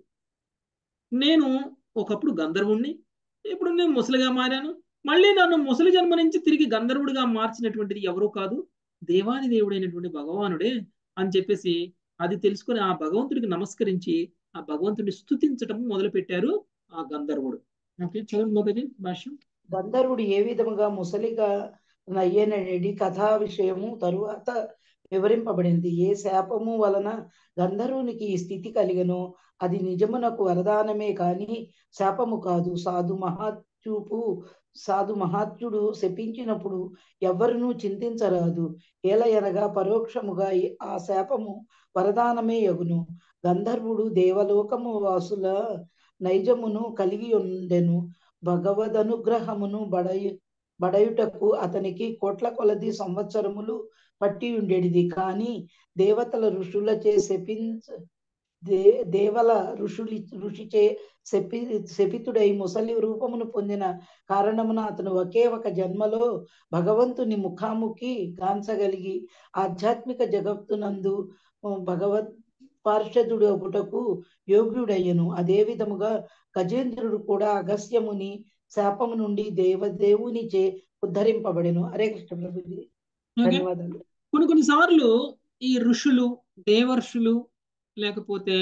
నేను ఒకప్పుడు గంధర్వుణ్ణి ఇప్పుడు నేను ముసలిగా మారాను మళ్ళీ నన్ను ముసలి జన్మ నుంచి తిరిగి గంధర్వుడిగా మార్చినటువంటిది ఎవరూ కాదు దేవాది దేవుడైనటువంటి భగవానుడే అని చెప్పేసి అది తెలుసుకొని ఆ భగవంతుడికి నమస్కరించి ఆ భగవంతుడిని స్తుతించటం మొదలు పెట్టారు ఆ గంధర్వుడు ఓకే చదవండి మొదటి భాష్యం గంధర్వుడు ఏ విధముగా ముసలిగా నయ్యనడి కథా విషయము తరువాత వివరింపబడింది ఏ శాపము వలన గంధర్వునికి ఈ స్థితి కలిగనో అది నిజమునకు వరదానమే కాని శాపము కాదు సాధు మహాత్యుపు సాధు మహాత్యుడు శపించినప్పుడు ఎవరునూ చింతించరాదు ఏలయనగా పరోక్షముగా ఈ- ఆ శాపము వరదానమే యగును గంధర్వుడు దేవలోకము వాసుల నైజమును కలిగి ఉండెను భగవదనుగ్రహమును బడయు బడయుటకు అతనికి కోట్ల కొలది సంవత్సరములు పట్టి ఉండేటిది కానీ దేవతల ఋషులచే శపించ దే దేవల ఋషులి ఋషిచే శపి శపితుడై ముసలి రూపమును పొందిన కారణమున అతను ఒకే ఒక జన్మలో భగవంతుని ముఖాముఖి గాంచగలిగి ఆధ్యాత్మిక జగత్తునందు భగవత్ పార్షదుడు ఒకటకు యోగ్యుడయ్యను అదే విధముగా గజేంద్రుడు కూడా అగస్యముని శాపము నుండి దేవదేవునిచే ఉద్ధరింపబడెను హరే కృష్ణ ప్రభుజీ ఓకే ధన్యవాదాలు కొన్ని కొన్ని సార్లు ఈ ఋషులు దేవర్షులు లేకపోతే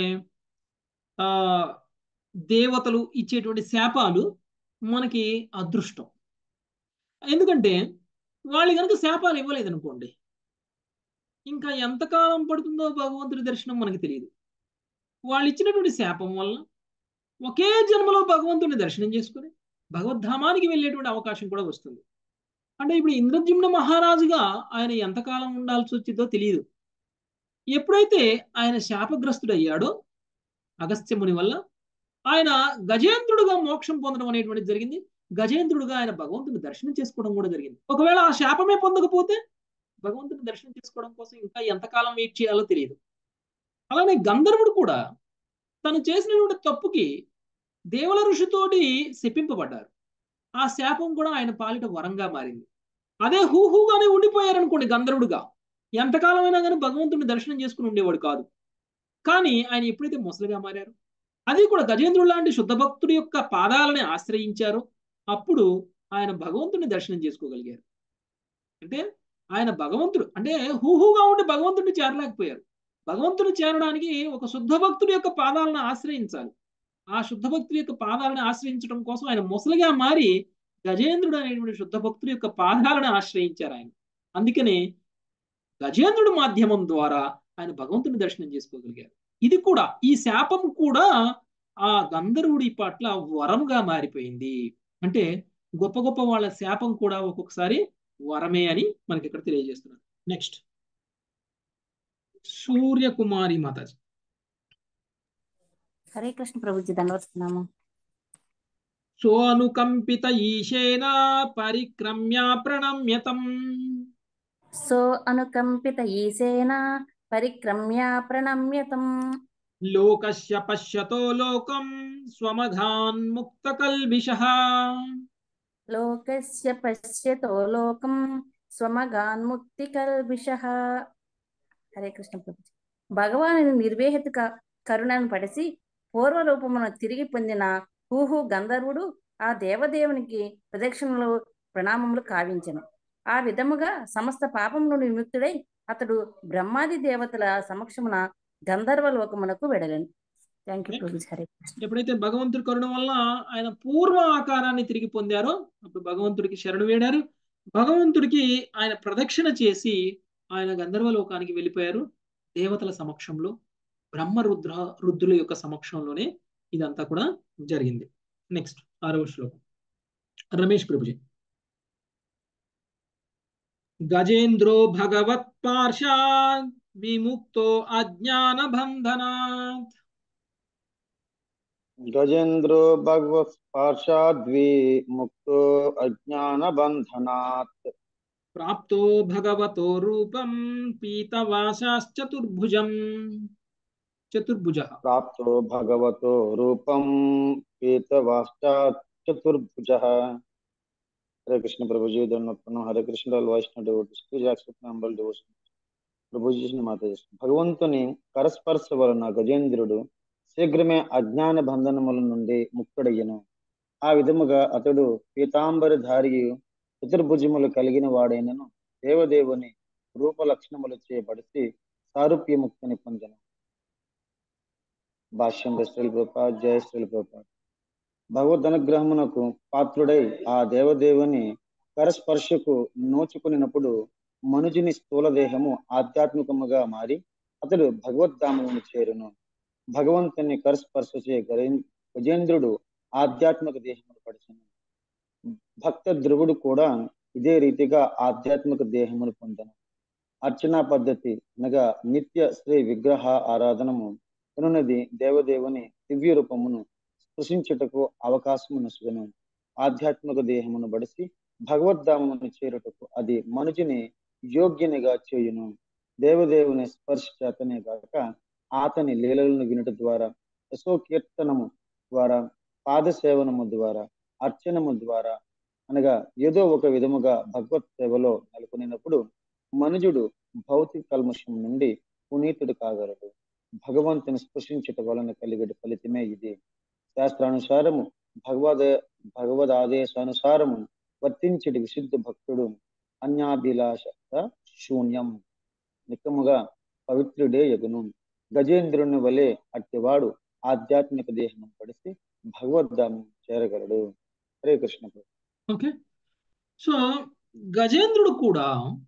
ఆ దేవతలు ఇచ్చేటువంటి శాపాలు మనకి అదృష్టం ఎందుకంటే వాళ్ళు కనుక శాపాలు ఇవ్వలేదనుకోండి ఇంకా ఎంతకాలం పడుతుందో భగవంతుడి దర్శనం మనకి తెలియదు వాళ్ళు ఇచ్చినటువంటి శాపం వల్ల ఒకే జన్మలో భగవంతుడిని దర్శనం చేసుకుని భగవద్ధామానికి వెళ్ళేటువంటి అవకాశం కూడా వస్తుంది అంటే ఇప్పుడు ఇంద్రద్యుమ్న మహారాజుగా ఆయన ఎంతకాలం ఉండాల్సి వచ్చిందో తెలియదు ఎప్పుడైతే ఆయన శాపగ్రస్తుడయ్యాడో అగస్త్యముని వల్ల ఆయన గజేంద్రుడుగా మోక్షం పొందడం అనేటువంటిది జరిగింది గజేంద్రుడుగా ఆయన భగవంతుని దర్శనం చేసుకోవడం కూడా జరిగింది ఒకవేళ ఆ శాపమే పొందకపోతే భగవంతుని దర్శనం చేసుకోవడం కోసం ఇంకా ఎంతకాలం వెయిట్ చేయాలో తెలియదు అలానే గంధర్వుడు కూడా తను చేసినటువంటి తప్పుకి దేవల ఋషితోటి శపింపబడ్డారు ఆ శాపం కూడా ఆయన పాలిట వరంగా మారింది అదే హూహూగానే ఉండిపోయారనుకోండి గంధర్వుడుగా ఎంతకాలమైనా కానీ భగవంతుడిని దర్శనం చేసుకుని ఉండేవాడు కాదు కానీ ఆయన ఎప్పుడైతే ముసలిగా మారారు అది కూడా గజేంద్రుడు లాంటి శుద్ధ భక్తుడి యొక్క పాదాలని ఆశ్రయించారో అప్పుడు ఆయన భగవంతుడిని దర్శనం చేసుకోగలిగారు అంటే ఆయన భగవంతుడు అంటే హూహూగా ఉండి భగవంతుడిని చేరలేకపోయారు భగవంతుని చేరడానికి ఒక శుద్ధ భక్తుడి యొక్క పాదాలను ఆశ్రయించాలి ఆ శుద్ధ భక్తుడి యొక్క పాదాలను ఆశ్రయించడం కోసం ఆయన ముసలిగా మారి గజేంద్రుడు అనేటువంటి శుద్ధ భక్తుడి యొక్క పాదాలను ఆశ్రయించారు ఆయన అందుకనే గజేంద్రుడు మాధ్యమం ద్వారా ఆయన భగవంతుని దర్శనం చేసుకోగలిగారు ఇది కూడా ఈ శాపం కూడా ఆ గంధర్వుడి పట్ల వరంగా మారిపోయింది అంటే గొప్ప గొప్ప వాళ్ళ శాపం కూడా ఒక్కొక్కసారి వరమే అని మనకి ఇక్కడ తెలియజేస్తున్నారు నెక్స్ట్ సూర్యకుమారి మాతాజీ హరే కృష్ణ ప్రభుజీ దండవస్తున్నాము సోనుకంపిత ఈశేన పరిక్రమ్య ప్రణమ్యతం సో అనుకంపిత ఈశేన పరిక్రమ్య ప్రణమ్యతం లోకస్య పశ్యతో లోకం స్వమఘాన్ ముక్త కల్బిషః లోకస్య పశ్యతో లోకం స్వమగాన్ముక్తి కల్బిషః హరే కృష్ణ ప్రభు భగవాను నిర్వేహిత కరుణను పడిసి పూర్వరూపమును తిరిగి పొందిన హూహు గంధర్వుడు ఆ దేవదేవునికి ప్రదక్షిణలు ప్రణామములు కావించెను ఆ విధముగా సమస్త పాపం నుండి విముక్తుడై అతడు బ్రహ్మాది దేవతల సమక్షమున గంధర్వ లోకమునకు వెడలేను థ్యాంక్ యూ ప్రభు హరే కృష్ణ ఎప్పుడైతే భగవంతుడి కరుణ వల్ల ఆయన పూర్వ ఆకారాన్ని తిరిగి పొందారో అప్పుడు భగవంతుడికి శరణు వేడారు భగవంతుడికి ఆయన ప్రదక్షిణ చేసి ఆయన గంధర్వ లోకానికి వెళ్ళిపోయారు దేవతల సమక్షంలో బ్రహ్మ రుద్ర రుద్రుల యొక్క సమక్షంలోనే ఇదంతా కూడా జరిగింది నెక్స్ట్ ఆరవ శ్లోకం రమేష్ ప్రభుజీ గజేంద్రో భగవత్ పార్షాద్ విముక్తో అజ్ఞాన బంధనాత్ గజేంద్రో భగవత్ పార్షాద్వి ముక్తో అజ్ఞాన బంధనాత్ ప్రాప్తో భగవతో రూపం పీతవాసాశ్చతుర్భుజం చతుర్భుజ ప్రాప్తో భగవతో రూపం పీతవాశ్చాత్ చతుర్భుజ హరే కృష్ణ ప్రభుజీ దండోత్పన్నం Hare Krishna Vaishnava devotees please accept number devotion ప్రభుజీ మాత భగవంతుని కరస్పర్శ వలన గజేంద్రుడు శీఘ్రమే అజ్ఞాన బంధనముల నుండి ముక్తుడయ్యను ఆ విధముగా అతడు పీతాంబరధారియు చతుర్భుజములు కలిగిన వాడైనను దేవదేవుని రూపలక్షణములు చేయబడిసి సారూప్యముక్తిని పొందెను భాష్యం శ్రీల ప్రభుపాద్ జయ శ్రీల ప్రభుపాద్ భగవద్ అనుగ్రహమునకు పాత్రుడై ఆ దేవదేవుని కరస్పర్శకు నోచుకునినప్పుడు మనుజుని స్థూల దేహము ఆధ్యాత్మికముగా మారి అతడు భగవద్ధామమును చేరును భగవంతుని కరస్పర్శ చే గజేంద్రుడు ఆధ్యాత్మిక దేహమును పడిచను భక్త ధ్రువుడు కూడా ఇదే రీతిగా ఆధ్యాత్మిక దేహమును పొందను అర్చనా పద్ధతి అనగా నిత్య శ్రీ విగ్రహ ఆరాధనము అనున్నది దేవదేవుని దివ్య రూపమును స్పృశించుటకు అవకాశము నసుగను ఆధ్యాత్మిక దేహమును బడిసి భగవద్ధామమును చేరుటకు అది మనుషుని యోగ్యనిగా చేయును దేవదేవుని స్పర్శ చేతనే గాక అతని లీలలను వినుట ద్వారా యశోకీర్తనము ద్వారా పాదసేవనము ద్వారా అర్చనము ద్వారా అనగా ఏదో ఒక విధముగా భగవత్ సేవలో నెలకొనినప్పుడు మనుజుడు భౌతిక కల్మషం నుండి పునీతుడు కాగలడు భగవంతుని స్పృశించుట వలన కలిగేటి ఫలితమే ఇది శాస్త్రానుసారము భగవద్ భగవద్ ఆదేశానుసారము వర్తించడి విశుద్ధ భక్తుడు అన్యాభిలాష శూన్యం నిక్కముగా పవిత్రుడే యగును గజేంద్రుని వలె అట్టివాడు ఆధ్యాత్మిక దేహం పడిసి భగవద్ధామం చేరగలడు హరే కృష్ణ ఓకే సో గజేంద్రుడు కూడా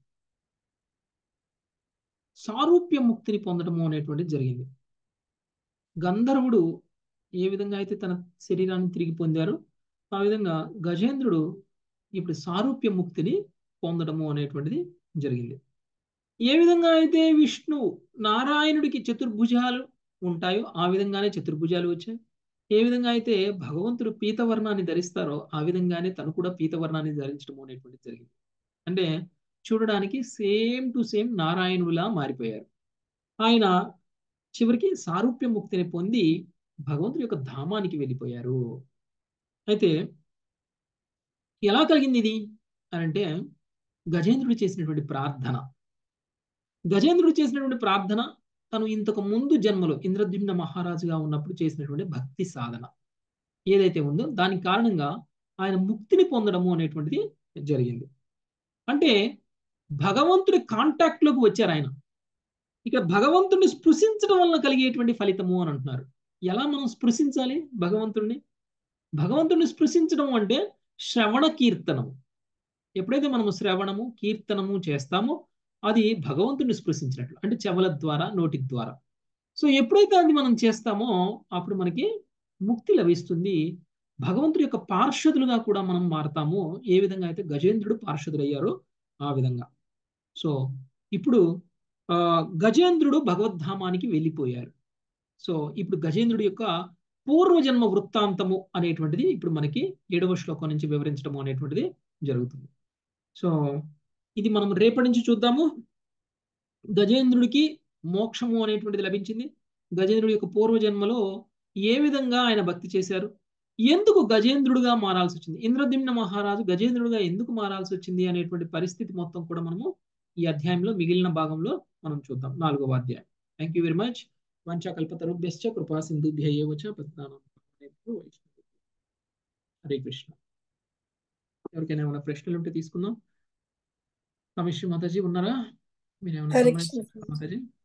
సారూప్య ముక్తిని పొందడము అనేటువంటిది జరిగింది గంధర్వుడు ఏ విధంగా అయితే తన శరీరాన్ని తిరిగి పొందారో ఆ విధంగా గజేంద్రుడు ఇప్పుడు సారూప్య ముక్తిని పొందడము అనేటువంటిది జరిగింది ఏ విధంగా అయితే విష్ణు నారాయణుడికి చతుర్భుజాలు ఉంటాయో ఆ విధంగానే చతుర్భుజాలు వచ్చాయి ఏ విధంగా అయితే భగవంతుడు పీతవర్ణాన్ని ధరిస్తారో ఆ విధంగానే తను కూడా పీతవర్ణాన్ని ధరించడం అనేటువంటిది జరిగింది అంటే చూడడానికి సేమ్ టు సేమ్ నారాయణుడిలా మారిపోయారు ఆయన చివరికి సారూప్య ముక్తిని పొంది భగవంతుడి యొక్క ధామానికి వెళ్ళిపోయారు అయితే ఎలా కలిగింది ఇది అని అంటే గజేంద్రుడు చేసినటువంటి ప్రార్థన గజేంద్రుడు చేసినటువంటి ప్రార్థన తను ఇంతకు ముందు జన్మలో ఇంద్రద్యుమ్న మహారాజుగా ఉన్నప్పుడు చేసినటువంటి భక్తి సాధన ఏదైతే ఉందో దాని కారణంగా ఆయన ముక్తిని పొందడము అనేటువంటిది జరిగింది అంటే భగవంతుడి కాంటాక్ట్ లోకి వచ్చారు ఆయన ఇక్కడ భగవంతుడిని స్పృశించడం వలన కలిగేటువంటి ఫలితము అని అంటున్నారు ఎలా మనం స్పృశించాలి భగవంతుడిని భగవంతుడిని స్పృశించడం అంటే శ్రవణ కీర్తనము ఎప్పుడైతే మనము శ్రవణము కీర్తనము చేస్తామో అది భగవంతుడిని స్పృశించినట్లు అంటే చెవుల ద్వారా నోటి ద్వారా సో ఎప్పుడైతే అది మనం చేస్తామో అప్పుడు మనకి ముక్తి లభిస్తుంది భగవంతుడి యొక్క పార్షదులుగా కూడా మనం మారతాము ఏ విధంగా అయితే గజేంద్రుడు పార్షదులయ్యారో ఆ విధంగా సో ఇప్పుడు గజేంద్రుడు భగవద్ధామానికి వెళ్ళిపోయారు సో ఇప్పుడు గజేంద్రుడి యొక్క పూర్వజన్మ వృత్తాంతము అనేటువంటిది ఇప్పుడు మనకి ఏడవ శ్లోకం నుంచి వివరించడం అనేటువంటిది జరుగుతుంది సో ఇది మనం రేపటి నుంచి చూద్దాము గజేంద్రుడికి మోక్షము అనేటువంటిది లభించింది గజేంద్రుడి యొక్క పూర్వజన్మలో ఏ విధంగా ఆయన భక్తి చేశారు ఎందుకు గజేంద్రుడిగా మారాల్సి వచ్చింది ఇంద్రదిమ్న మహారాజు గజేంద్రుడిగా ఎందుకు మారాల్సి వచ్చింది అనేటువంటి పరిస్థితి మొత్తం కూడా మనము ఈ అధ్యాయంలో మిగిలిన భాగంలో మనం చూద్దాం నాలుగవ అధ్యాయం థ్యాంక్ యూ వెరీ మచ్ వంచాకల్పతరుభ్యశ్చ కృపా సింధుభ్య ఏవచ పద్నానం హరే కృష్ణ ఎవరికైనా ఏమైనా ప్రశ్నలు ఉంటే తీసుకుందాం రమేష్ మాతాజీ ఉన్నారా మీరు ఏమైనా హరే comment కృష్ణ చేస్తారా మాతాజీ